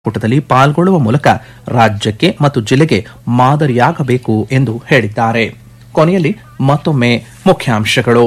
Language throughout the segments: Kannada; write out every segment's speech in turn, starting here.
ಕೂಟದಲ್ಲಿ ಪಾಲ್ಗೊಳ್ಳುವ ಮೂಲಕ ರಾಜ್ಯಕ್ಕೆ ಮತ್ತು ಜಿಲ್ಲೆಗೆ ಮಾದರಿಯಾಗಬೇಕು ಎಂದು ಹೇಳಿದ್ದಾರೆ ಕೊನೆಯಲ್ಲಿ ಮತ್ತೊಮ್ಮೆ ಮುಖ್ಯಾಂಶಗಳು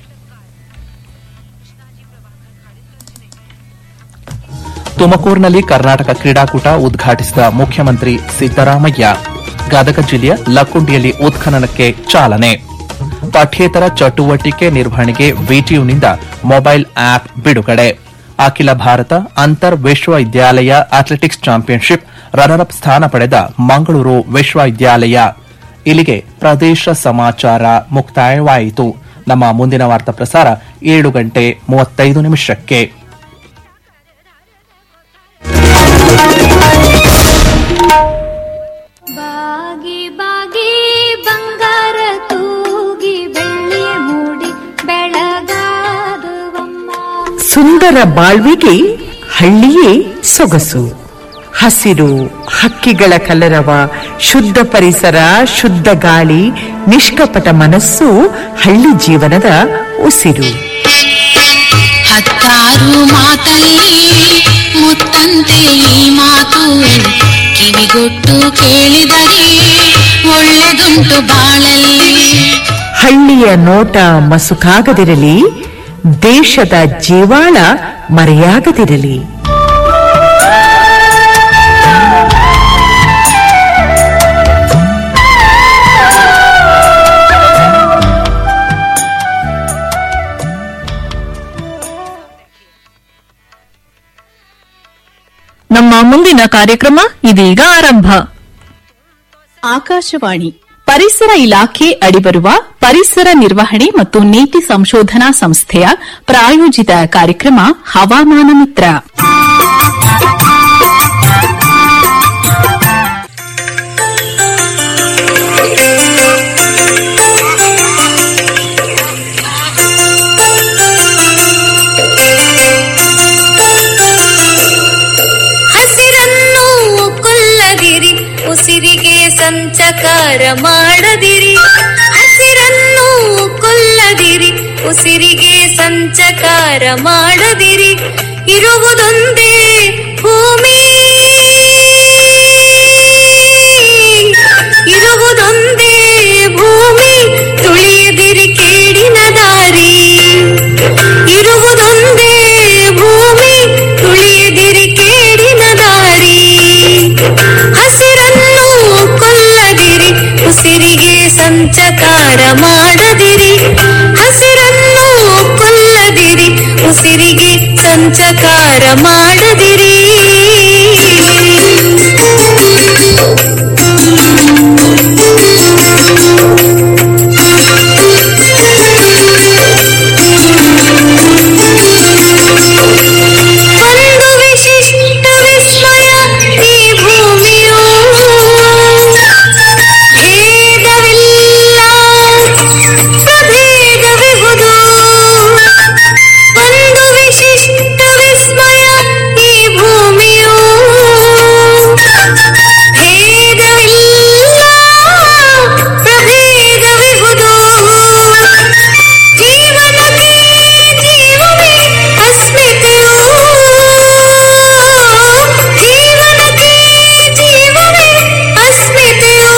ತುಮಕೂರಿನಲ್ಲಿ ಕರ್ನಾಟಕ ಕ್ರೀಡಾಕೂಟ ಉದ್ಘಾಟಿಸಿದ ಮುಖ್ಯಮಂತ್ರಿ ಸಿದ್ದರಾಮಯ್ಯ ಗದಗ ಜಿಲ್ಲೆಯ ಲಕ್ಕುಂಡಿಯಲ್ಲಿ ಉತ್ಖನನಕ್ಕೆ ಚಾಲನೆ ಪಠ್ಯೇತರ ಚಟುವಟಿಕೆ ನಿರ್ವಹಣೆಗೆ ವಿಟಿಯುನಿಂದ ಮೊಬೈಲ್ ಆಪ್ ಬಿಡುಗಡೆ ಅಖಿಲ ಭಾರತ ಅಂತರ್ ವಿಶ್ವವಿದ್ಯಾಲಯ ಅಥ್ಲೆಟಿಕ್ಸ್ ಚಾಂಪಿಯನ್ಶಿಪ್ ರನ್ನರ್ ಅಪ್ ಸ್ಥಾನ ಪಡೆದ ಮಂಗಳೂರು ವಿಶ್ವವಿದ್ಯಾಲಯ ಇಲ್ಲಿಗೆ ಪ್ರದೇಶ ಸಮಾಚಾರ ಮುಕ್ತಾಯವಾಯಿತು ನಮ್ಮ ಮುಂದಿನ ವಾರ್ತಾ ಪ್ರಸಾರ ಏಳು ಗಂಟೆ ಮೂವತ್ತೈದು ನಿಮಿಷಕ್ಕೆ ಬಾಗಿ ಬಾಗಿ ಬಂಗಾರ ತೂಗಿ ಬೆಳ್ಳಿಯ ಮೂಡಿ ಬೆಳಗಾದುವಮ್ಮ ಸುಂದರ ಬಾಳ್ವಿಗೆ ಹಳ್ಳಿಯೇ ಸೊಗಸು ಹಸಿರು ಹಕ್ಕಿಗಳ ಕಲರವ ಶುದ್ಧ ಪರಿಸರ ಶುದ್ಧ ಗಾಳಿ ನಿಷ್ಕಪಟ ಮನಸ್ಸು ಹಳ್ಳಿ ಜೀವನದ ಉಸಿರು ಹತ್ತಾರು ಮಾತಲ್ಲಿ ಮುತ್ತಂತೆ ಈ ಮಾತು ಕಿವಿಗೊಟ್ಟು ಕೇಳಿದರೆ ಒಳ್ಳೆದುಂಟು ಬಾಳಲ್ಲಿ ಹಳ್ಳಿಯ ನೋಟ ಮಸುಕಾಗದಿರಲಿ ದೇಶದ ಜೀವಾಳ ಮರೆಯಾಗದಿರಲಿ ನಮ್ಮ ಮುಂದಿನ ಕಾರ್ಯಕ್ರಮ ಇದೀಗ ಆರಂಭ ಆಕಾಶವಾಣಿ ಪರಿಸರ ಇಲಾಖೆ ಅಡಿಬರುವ ಪರಿಸರ ನಿರ್ವಹಣೆ ಮತ್ತು ನೀತಿ ಸಂಶೋಧನಾ ಸಂಸ್ಥೆಯ ಪ್ರಾಯೋಜಿತ ಕಾರ್ಯಕ್ರಮ ಹವಾಮಾನ ಮಿತ್ರ ಹಸಿರನ್ನು ಕೊಲ್ಲದಿರಿ ಉಸಿರಿಗೆ ಸಂಚಕಾರ ಮಾಡದಿರಿ ಹಸಿರನ್ನು ಕೊಲ್ಲದಿರಿ ಉಸಿರಿಗೆ ಸಂಚಕಾರ ಮಾಡದಿರಿ ಇರುವುದೊಂದೇ ಭೂಮಿ ಇರುವುದೊಂದೇ ಭೂಮಿ ತುಳಿಯದಿರಿ ಕೇಡಿನ ದಾರಿ ಇರುವುದೊಂದೇ ಭೂಮಿ ತುಳಿಯದಿರಿ ಕೇಡಿನ ದಾರಿ ಹಸಿರನ್ನು ಕೊಲ್ಲದಿರಿ ಉಸಿರಿಗೆ ಸಂಚಕಾರ ಮಾಡದಿರಿ ಹಸಿರನ್ನು ಕೊಲ್ಲದಿರಿ ಉಸಿರಿಗೆ ಸಂಚಕಾರ ಮಾಡದಿರಿ ಒಂದು ವಿಶಿಷ್ಟ ವಿಸ್ಮಯ ಈ ಭೂಮಿಯು ಭೇದವಿಲ್ಲ ಪ್ರಭೇದವಿಹುದು ಒಂದು ವಿಶಿಷ್ಟ ವಿಸ್ಮಯ ಈ ಭೂಮಿಯು ಭೇದವಿಲ್ಲ ಪ್ರಭೇದವಿಹುದು ಜೀವನಕ್ಕೆ ಜೀವವೇ ಅಸ್ಮಿತೆಯು ಜೀವನಕ್ಕೆ ಜೀವವೇ ಅಸ್ಮಿತೆಯು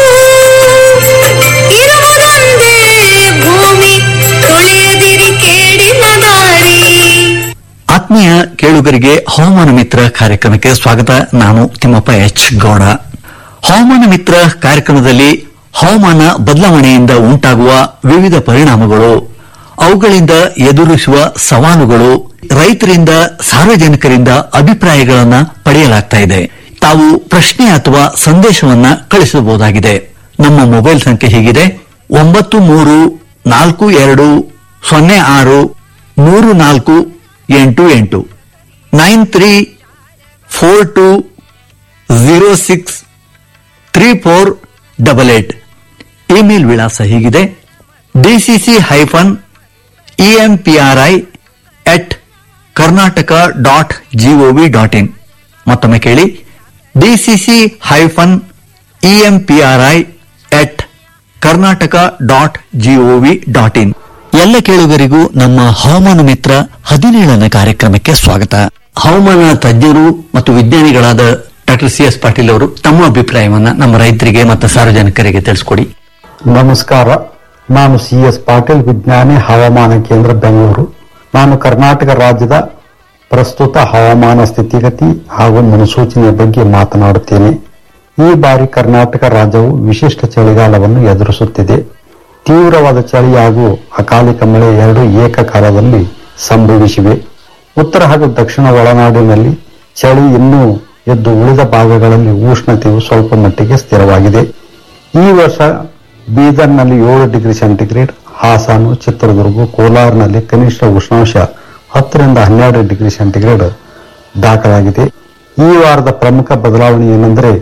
ಇರುವುದೊಂದೇ ಭೂಮಿ ತುಳಿಯದಿರಿ ಕೇಡಿನ ದಾರಿ ಆತ್ಮೀಯ ಕೇಳುಗರಿಗೆ ಹವಾಮಾನ ಮಿತ್ರ ಕಾರ್ಯಕ್ರಮಕ್ಕೆ ಸ್ವಾಗತ ನಾನು ತಿಮ್ಮಪ್ಪ ಎಚ್ ಗೌಡ ಹವಾಮಾನ ಮಿತ್ರ ಕಾರ್ಯಕ್ರಮದಲ್ಲಿ ಹವಾಮಾನ ಬದಲಾವಣೆಯಿಂದ ಉಂಟಾಗುವ ವಿವಿಧ ಪರಿಣಾಮಗಳು ಅವುಗಳಿಂದ ಎದುರಿಸುವ ಸವಾಲುಗಳು ರೈತರಿಂದ ಸಾರ್ವಜನಿಕರಿಂದ ಅಭಿಪ್ರಾಯಗಳನ್ನ ಪಡೆಯಲಾಗ್ತಾ ಇದೆ ತಾವು ಪ್ರಶ್ನೆ ಅಥವಾ ಸಂದೇಶವನ್ನ ಕಳಿಸಬಹುದಾಗಿದೆ ನಮ್ಮ ಮೊಬೈಲ್ ಸಂಖ್ಯೆ ಹೀಗಿದೆ ಒಂಬತ್ತು ಮೂರು ನಾಲ್ಕು ಎರಡು ಸೊನ್ನೆ ಆರು ಮೂರು ನಾಲ್ಕು ಎಂಟು ಎಂಟು nine three four two zero six three four double eight email ವಿಳಾಸ ಹೀಗಿದೆ DCC hyphen EMPRI at Karnataka dot GOV dot in ಮತ್ತೊಮ್ಮೆ ಕೇಳಿ DCC hyphen EMPRI at Karnataka dot GOV dot in ಎಲ್ಲ ಕೇಳುಗರಿಗೂ ನಮ್ಮ ಹವಾಮಾನ ಮಿತ್ರ ಹದಿನೇಳನೇ ಕಾರ್ಯಕ್ರಮಕ್ಕೆ ಸ್ವಾಗತ ಹವಾಮಾನ ತಜ್ಞರು ಮತ್ತು ವಿಜ್ಞಾನಿಗಳಾದ ಡಾಕ್ಟರ್ ಸಿ ಎಸ್ ಪಾಟೀಲ್ ಅವರು ತಮ್ಮ ಅಭಿಪ್ರಾಯವನ್ನ ನಮ್ಮ ರೈತರಿಗೆ ಮತ್ತು ಸಾರ್ವಜನಿಕರಿಗೆ ತಿಳಿಸ್ಕೊಡಿ ನಮಸ್ಕಾರ ನಾನು ಸಿ ಎಸ್ ಪಾಟೀಲ್ ವಿಜ್ಞಾನಿ ಹವಾಮಾನ ಕೇಂದ್ರ ಬೆಂಗಳೂರು ನಾನು ಕರ್ನಾಟಕ ರಾಜ್ಯದ ಪ್ರಸ್ತುತ ಹವಾಮಾನ ಸ್ಥಿತಿಗತಿ ಹಾಗೂ ಮುನ್ಸೂಚನೆಯ ಬಗ್ಗೆ ಮಾತನಾಡುತ್ತೇನೆ ಈ ಬಾರಿ ಕರ್ನಾಟಕ ರಾಜ್ಯವು ವಿಶಿಷ್ಟ ಚಳಿಗಾಲವನ್ನು ಎದುರಿಸುತ್ತಿದೆ ತೀವ್ರವಾದ ಚಳಿ ಹಾಗೂ ಅಕಾಲಿಕ ಮಳೆ ಎರಡು ಏಕಕಾಲದಲ್ಲಿ ಸಂಭವಿಸಿವೆ ಉತ್ತರ ಹಾಗೂ ದಕ್ಷಿಣ ಒಳನಾಡಿನಲ್ಲಿ ಚಳಿ ಇನ್ನೂ ಎದ್ದು ಉಳಿದ ಭಾಗಗಳಲ್ಲಿ ಉಷ್ಣತೆಯು ಸ್ವಲ್ಪ ಮಟ್ಟಿಗೆ ಸ್ಥಿರವಾಗಿದೆ ಈ ವರ್ಷ ಬೀದರ್ನಲ್ಲಿ ಏಳು ಡಿಗ್ರಿ ಸೆಂಟಿಗ್ರೇಡ್ ಹಾಸನ ಚಿತ್ರದುರ್ಗ ಕೋಲಾರ್ನಲ್ಲಿ ಕನಿಷ್ಠ ಉಷ್ಣಾಂಶ ಹತ್ತರಿಂದ ಹನ್ನೆರಡು ಡಿಗ್ರಿ ಸೆಂಟಿಗ್ರೇಡ್ ದಾಖಲಾಗಿದೆ ಈ ವಾರದ ಪ್ರಮುಖ ಬದಲಾವಣೆ ಏನೆಂದರೆ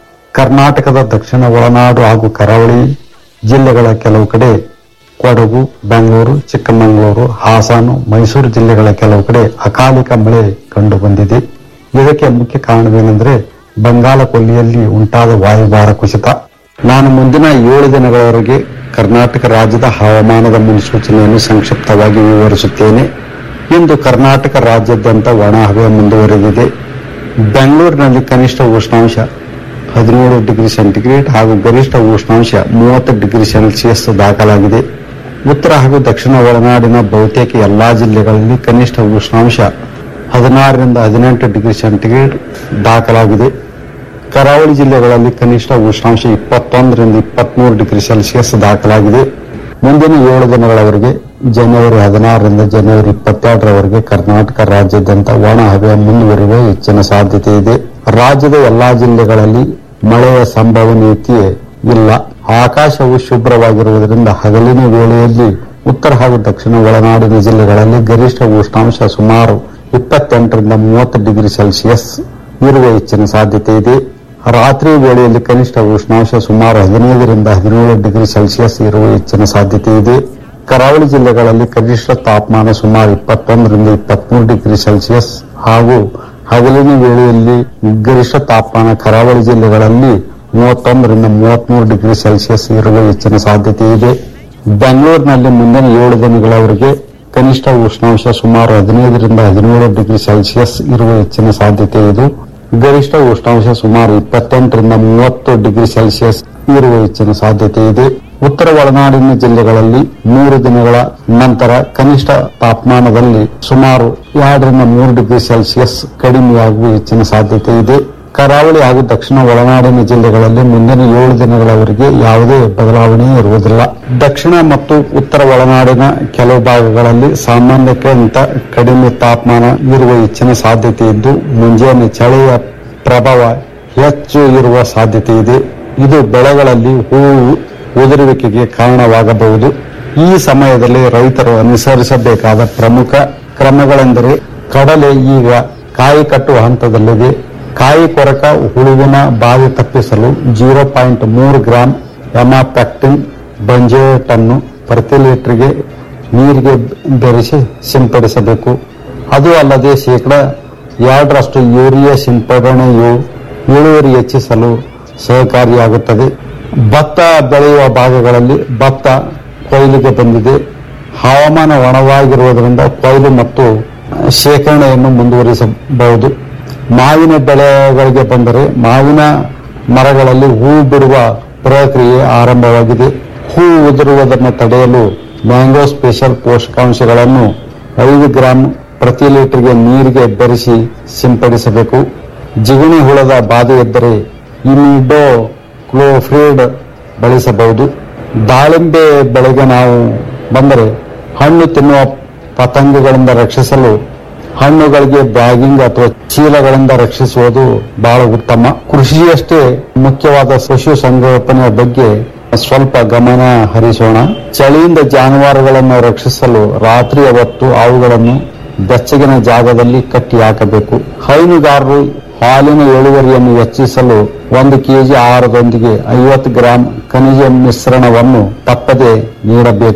ಕರ್ನಾಟಕದ ದಕ್ಷಿಣ ಒಳನಾಡು ಹಾಗೂ ಕರಾವಳಿ ಜಿಲ್ಲೆಗಳ ಕೆಲವು ಕಡೆ ಕೊಡಗು ಬೆಂಗಳೂರು ಚಿಕ್ಕಮಗಳೂರು ಹಾಸನ ಮೈಸೂರು ಜಿಲ್ಲೆಗಳ ಕೆಲವು ಕಡೆ ಅಕಾಲಿಕ ಮಳೆ ಕಂಡು ಬಂದಿದೆ ಇದಕ್ಕೆ ಮುಖ್ಯ ಕಾರಣವೇನೆಂದರೆ ಬಂಗಾಳ ಕೊಲ್ಲಿಯಲ್ಲಿ ಉಂಟಾದ ವಾಯುಭಾರ ಕುಸಿತ ನಾನು ಮುಂದಿನ ಏಳು ದಿನಗಳವರೆಗೆ ಕರ್ನಾಟಕ ರಾಜ್ಯದ ಹವಾಮಾನದ ಮುನ್ಸೂಚನೆಯನ್ನು ಸಂಕ್ಷಿಪ್ತವಾಗಿ ವಿವರಿಸುತ್ತೇನೆ ಇಂದು ಕರ್ನಾಟಕ ರಾಜ್ಯಾದ್ಯಂತ ಒಣ ಹವೆ ಮುಂದುವರೆದಿದೆ ಬೆಂಗಳೂರಿನಲ್ಲಿ ಕನಿಷ್ಠ ಉಷ್ಣಾಂಶ ಹದಿನೇಳು ಡಿಗ್ರಿ ಸೆಂಟಿಗ್ರೇಡ್ ಹಾಗೂ ಗರಿಷ್ಠ ಉಷ್ಣಾಂಶ ಮೂವತ್ತು ಡಿಗ್ರಿ ಸೆಲ್ಸಿಯಸ್ ದಾಖಲಾಗಿದೆ ಉತ್ತರ ಹಾಗೂ ದಕ್ಷಿಣ ಒಳನಾಡಿನ ಬಹುತೇಕ ಎಲ್ಲಾ ಜಿಲ್ಲೆಗಳಲ್ಲಿ ಕನಿಷ್ಠ ಉಷ್ಣಾಂಶ ಹದಿನಾರರಿಂದ ಹದಿನೆಂಟು ಡಿಗ್ರಿ ಸೆಂಟಿಗ್ರೇಡ್ ದಾಖಲಾಗಿದೆ ಕರಾವಳಿ ಜಿಲ್ಲೆಗಳಲ್ಲಿ ಕನಿಷ್ಠ ಉಷ್ಣಾಂಶ ಇಪ್ಪತ್ತೊಂದರಿಂದ ಇಪ್ಪತ್ಮೂರು ಡಿಗ್ರಿ ಸೆಲ್ಸಿಯಸ್ ದಾಖಲಾಗಿದೆ ಮುಂದಿನ ಏಳು ದಿನಗಳವರೆಗೆ ಜನವರಿ ಹದಿನಾರರಿಂದ ಜನವರಿ ಇಪ್ಪತ್ತೆರಡರವರೆಗೆ ಕರ್ನಾಟಕ ರಾಜ್ಯಾದ್ಯಂತ ಒಣ ಹವೆ ಮುಂದುವರಿಯುವ ಹೆಚ್ಚಿನ ಸಾಧ್ಯತೆ ಇದೆ ರಾಜ್ಯದ ಎಲ್ಲಾ ಜಿಲ್ಲೆಗಳಲ್ಲಿ ಮಳೆಯ ಸಂಭವನೀಯತೆ ಇಲ್ಲ ಆಕಾಶವು ಶುಭ್ರವಾಗಿರುವುದರಿಂದ ಹಗಲಿನ ವೇಳೆಯಲ್ಲಿ ಉತ್ತರ ಹಾಗೂ ದಕ್ಷಿಣ ಒಳನಾಡಿನ ಜಿಲ್ಲೆಗಳಲ್ಲಿ ಗರಿಷ್ಠ ಉಷ್ಣಾಂಶ ಸುಮಾರು ಇಪ್ಪತ್ತೆಂಟರಿಂದ ಮೂವತ್ತು ಡಿಗ್ರಿ ಸೆಲ್ಸಿಯಸ್ ಇರುವ ಹೆಚ್ಚಿನ ಸಾಧ್ಯತೆ ಇದೆ ರಾತ್ರಿ ವೇಳೆಯಲ್ಲಿ ಕನಿಷ್ಠ ಉಷ್ಣಾಂಶ ಸುಮಾರು ಹದಿನೈದರಿಂದ ಹದಿನೇಳು ಡಿಗ್ರಿ ಸೆಲ್ಸಿಯಸ್ ಇರುವ ಹೆಚ್ಚಿನ ಸಾಧ್ಯತೆ ಇದೆ ಕರಾವಳಿ ಜಿಲ್ಲೆಗಳಲ್ಲಿ ಕನಿಷ್ಠ ತಾಪಮಾನ ಸುಮಾರು ಇಪ್ಪತ್ತೊಂದರಿಂದ ಇಪ್ಪತ್ಮೂರು ಡಿಗ್ರಿ ಸೆಲ್ಸಿಯಸ್ ಹಾಗೂ ಹಗಲಿನ ವೇಳೆಯಲ್ಲಿ ಗರಿಷ್ಠ ತಾಪಮಾನ ಕರಾವಳಿ ಜಿಲ್ಲೆಗಳಲ್ಲಿ ಮೂವತ್ತೊಂದರಿಂದ ಮೂವತ್ಮೂರು ಡಿಗ್ರಿ ಸೆಲ್ಸಿಯಸ್ ಇರುವ ಹೆಚ್ಚಿನ ಸಾಧ್ಯತೆ ಇದೆ ಬೆಂಗಳೂರಿನಲ್ಲಿ ಮುಂದಿನ ಏಳು ದಿನಗಳವರೆಗೆ ಕನಿಷ್ಠ ಉಷ್ಣಾಂಶ ಸುಮಾರು ಹದಿನೈದರಿಂದ ಹದಿನೇಳು ಡಿಗ್ರಿ ಸೆಲ್ಸಿಯಸ್ ಇರುವ ಹೆಚ್ಚಿನ ಸಾಧ್ಯತೆ ಇದೆ ಗರಿಷ್ಠ ಉಷ್ಣಾಂಶ ಸುಮಾರು ಇಪ್ಪತ್ತೆಂಟರಿಂದ ಮೂವತ್ತು ಡಿಗ್ರಿ ಸೆಲ್ಸಿಯಸ್ ಇರುವ ಹೆಚ್ಚಿನ ಸಾಧ್ಯತೆ ಇದೆ ಉತ್ತರ ಒಳನಾಡಿನ ಜಿಲ್ಲೆಗಳಲ್ಲಿ ಮೂರು ದಿನಗಳ ನಂತರ ಕನಿಷ್ಠ ತಾಪಮಾನದಲ್ಲಿ ಸುಮಾರು ಎರಡರಿಂದ ಮೂರು ಡಿಗ್ರಿ ಸೆಲ್ಸಿಯಸ್ ಕಡಿಮೆಯಾಗುವ ಹೆಚ್ಚಿನ ಸಾಧ್ಯತೆ ಇದೆ ಕರಾವಳಿ ಹಾಗೂ ದಕ್ಷಿಣ ಒಳನಾಡಿನ ಜಿಲ್ಲೆಗಳಲ್ಲಿ ಮುಂದಿನ ಏಳು ದಿನಗಳವರೆಗೆ ಯಾವುದೇ ಬದಲಾವಣೆ ಇರುವುದಿಲ್ಲ ದಕ್ಷಿಣ ಮತ್ತು ಉತ್ತರ ಒಳನಾಡಿನ ಕೆಲವು ಭಾಗಗಳಲ್ಲಿ ಸಾಮಾನ್ಯಕ್ಕಿಂತ ಕಡಿಮೆ ತಾಪಮಾನ ಇರುವ ಹೆಚ್ಚಿನ ಸಾಧ್ಯತೆ ಇದ್ದು ಮುಂಜಾನೆ ಚಳಿಯ ಪ್ರಭಾವ ಹೆಚ್ಚು ಇರುವ ಸಾಧ್ಯತೆ ಇದೆ ಇದು ಬೆಳೆಗಳಲ್ಲಿ ಹೂವು ಉದುರುವಿಕೆಗೆ ಕಾರಣವಾಗಬಹುದು ಈ ಸಮಯದಲ್ಲಿ ರೈತರು ಅನುಸರಿಸಬೇಕಾದ ಪ್ರಮುಖ ಕ್ರಮಗಳೆಂದರೆ ಕಡಲೆ ಈಗ ಕಾಯಿ ಕಟ್ಟುವ ಹಂತದಲ್ಲಿದೆ ಕಾಯಿ ಕೊರಕ ಹುಳುವಿನ ಬಾಧೆ ತಪ್ಪಿಸಲು ಜೀರೋ ಪಾಯಿಂಟ್ ಮೂರು ಗ್ರಾಂ ಎಮಾಪ್ಯಾಕ್ಟಿನ್ ಬಂಜೇಟ್ ಅನ್ನು ಪ್ರತಿ ಲೀಟರ್ಗೆ ನೀರಿಗೆ ಬೆರೆಸಿ ಸಿಂಪಡಿಸಬೇಕು ಅದು ಅಲ್ಲದೆ ಶೇಕಡ ಎರಡರಷ್ಟು ಯೂರಿಯಾ ಸಿಂಪಡಣೆಯು ಇಳುವರಿ ಹೆಚ್ಚಿಸಲು ಸಹಕಾರಿಯಾಗುತ್ತದೆ ಭತ್ತ ಬೆಳೆಯುವ ಭಾಗಗಳಲ್ಲಿ ಭತ್ತ ಕೊಯ್ಲಿಗೆ ಬಂದಿದೆ ಹವಾಮಾನ ಒಣವಾಗಿರುವುದರಿಂದ ಕೊಯ್ಲು ಮತ್ತು ಶೇಖರಣೆಯನ್ನು ಮುಂದುವರಿಸಬಹುದು ಮಾವಿನ ಬೆಳೆಗಳಿಗೆ ಬಂದರೆ ಮಾವಿನ ಮರಗಳಲ್ಲಿ ಹೂ ಬಿಡುವ ಪ್ರಕ್ರಿಯೆ ಆರಂಭವಾಗಿದೆ ಹೂ ಉದುರುವುದನ್ನು ತಡೆಯಲು ಮ್ಯಾಂಗೋ ಸ್ಪೆಷಲ್ ಪೋಷಕಾಂಶಗಳನ್ನು ಐದು ಗ್ರಾಂ ಪ್ರತಿ ಲೀಟರ್ಗೆ ನೀರಿಗೆ ಬೆರೆಸಿ ಸಿಂಪಡಿಸಬೇಕು ಜಿಗಣಿ ಹುಳದ ಬಾಧೆ ಇದ್ದರೆ ಇಮಿಡೋ ಕ್ಲೋಫ್ರೀಡ್ ಬಳಸಬಹುದು ದಾಳಿಂಬೆ ಬೆಳೆಗೆ ನಾವು ಬಂದರೆ ಹಣ್ಣು ತಿನ್ನುವ ಪತಂಗಗಳಿಂದ ರಕ್ಷಿಸಲು ಹಣ್ಣುಗಳಿಗೆ ಬ್ಯಾಗಿಂಗ್ ಅಥವಾ ಚೀಲಗಳಿಂದ ರಕ್ಷಿಸುವುದು ಬಹಳ ಉತ್ತಮ ಕೃಷಿಯಷ್ಟೇ ಮುಖ್ಯವಾದ ಪಶು ಸಂಗೋಪನೆಯ ಬಗ್ಗೆ ಸ್ವಲ್ಪ ಗಮನ ಹರಿಸೋಣ ಚಳಿಯಿಂದ ಜಾನುವಾರುಗಳನ್ನು ರಕ್ಷಿಸಲು ರಾತ್ರಿಯ ಹೊತ್ತು ಅವುಗಳನ್ನು ಬೆಚ್ಚಗಿನ ಜಾಗದಲ್ಲಿ ಕಟ್ಟಿ ಹಾಕಬೇಕು ಹೈನುಗಾರರು ಹಾಲಿನ ಇಳುವರಿಯನ್ನು ಹೆಚ್ಚಿಸಲು ಒಂದು ಕೆಜಿ ಆಹಾರದೊಂದಿಗೆ ಐವತ್ತು ಗ್ರಾಂ ಖನಿಜ ಮಿಶ್ರಣವನ್ನು ತಪ್ಪದೆ ನೀಡಬೇಕು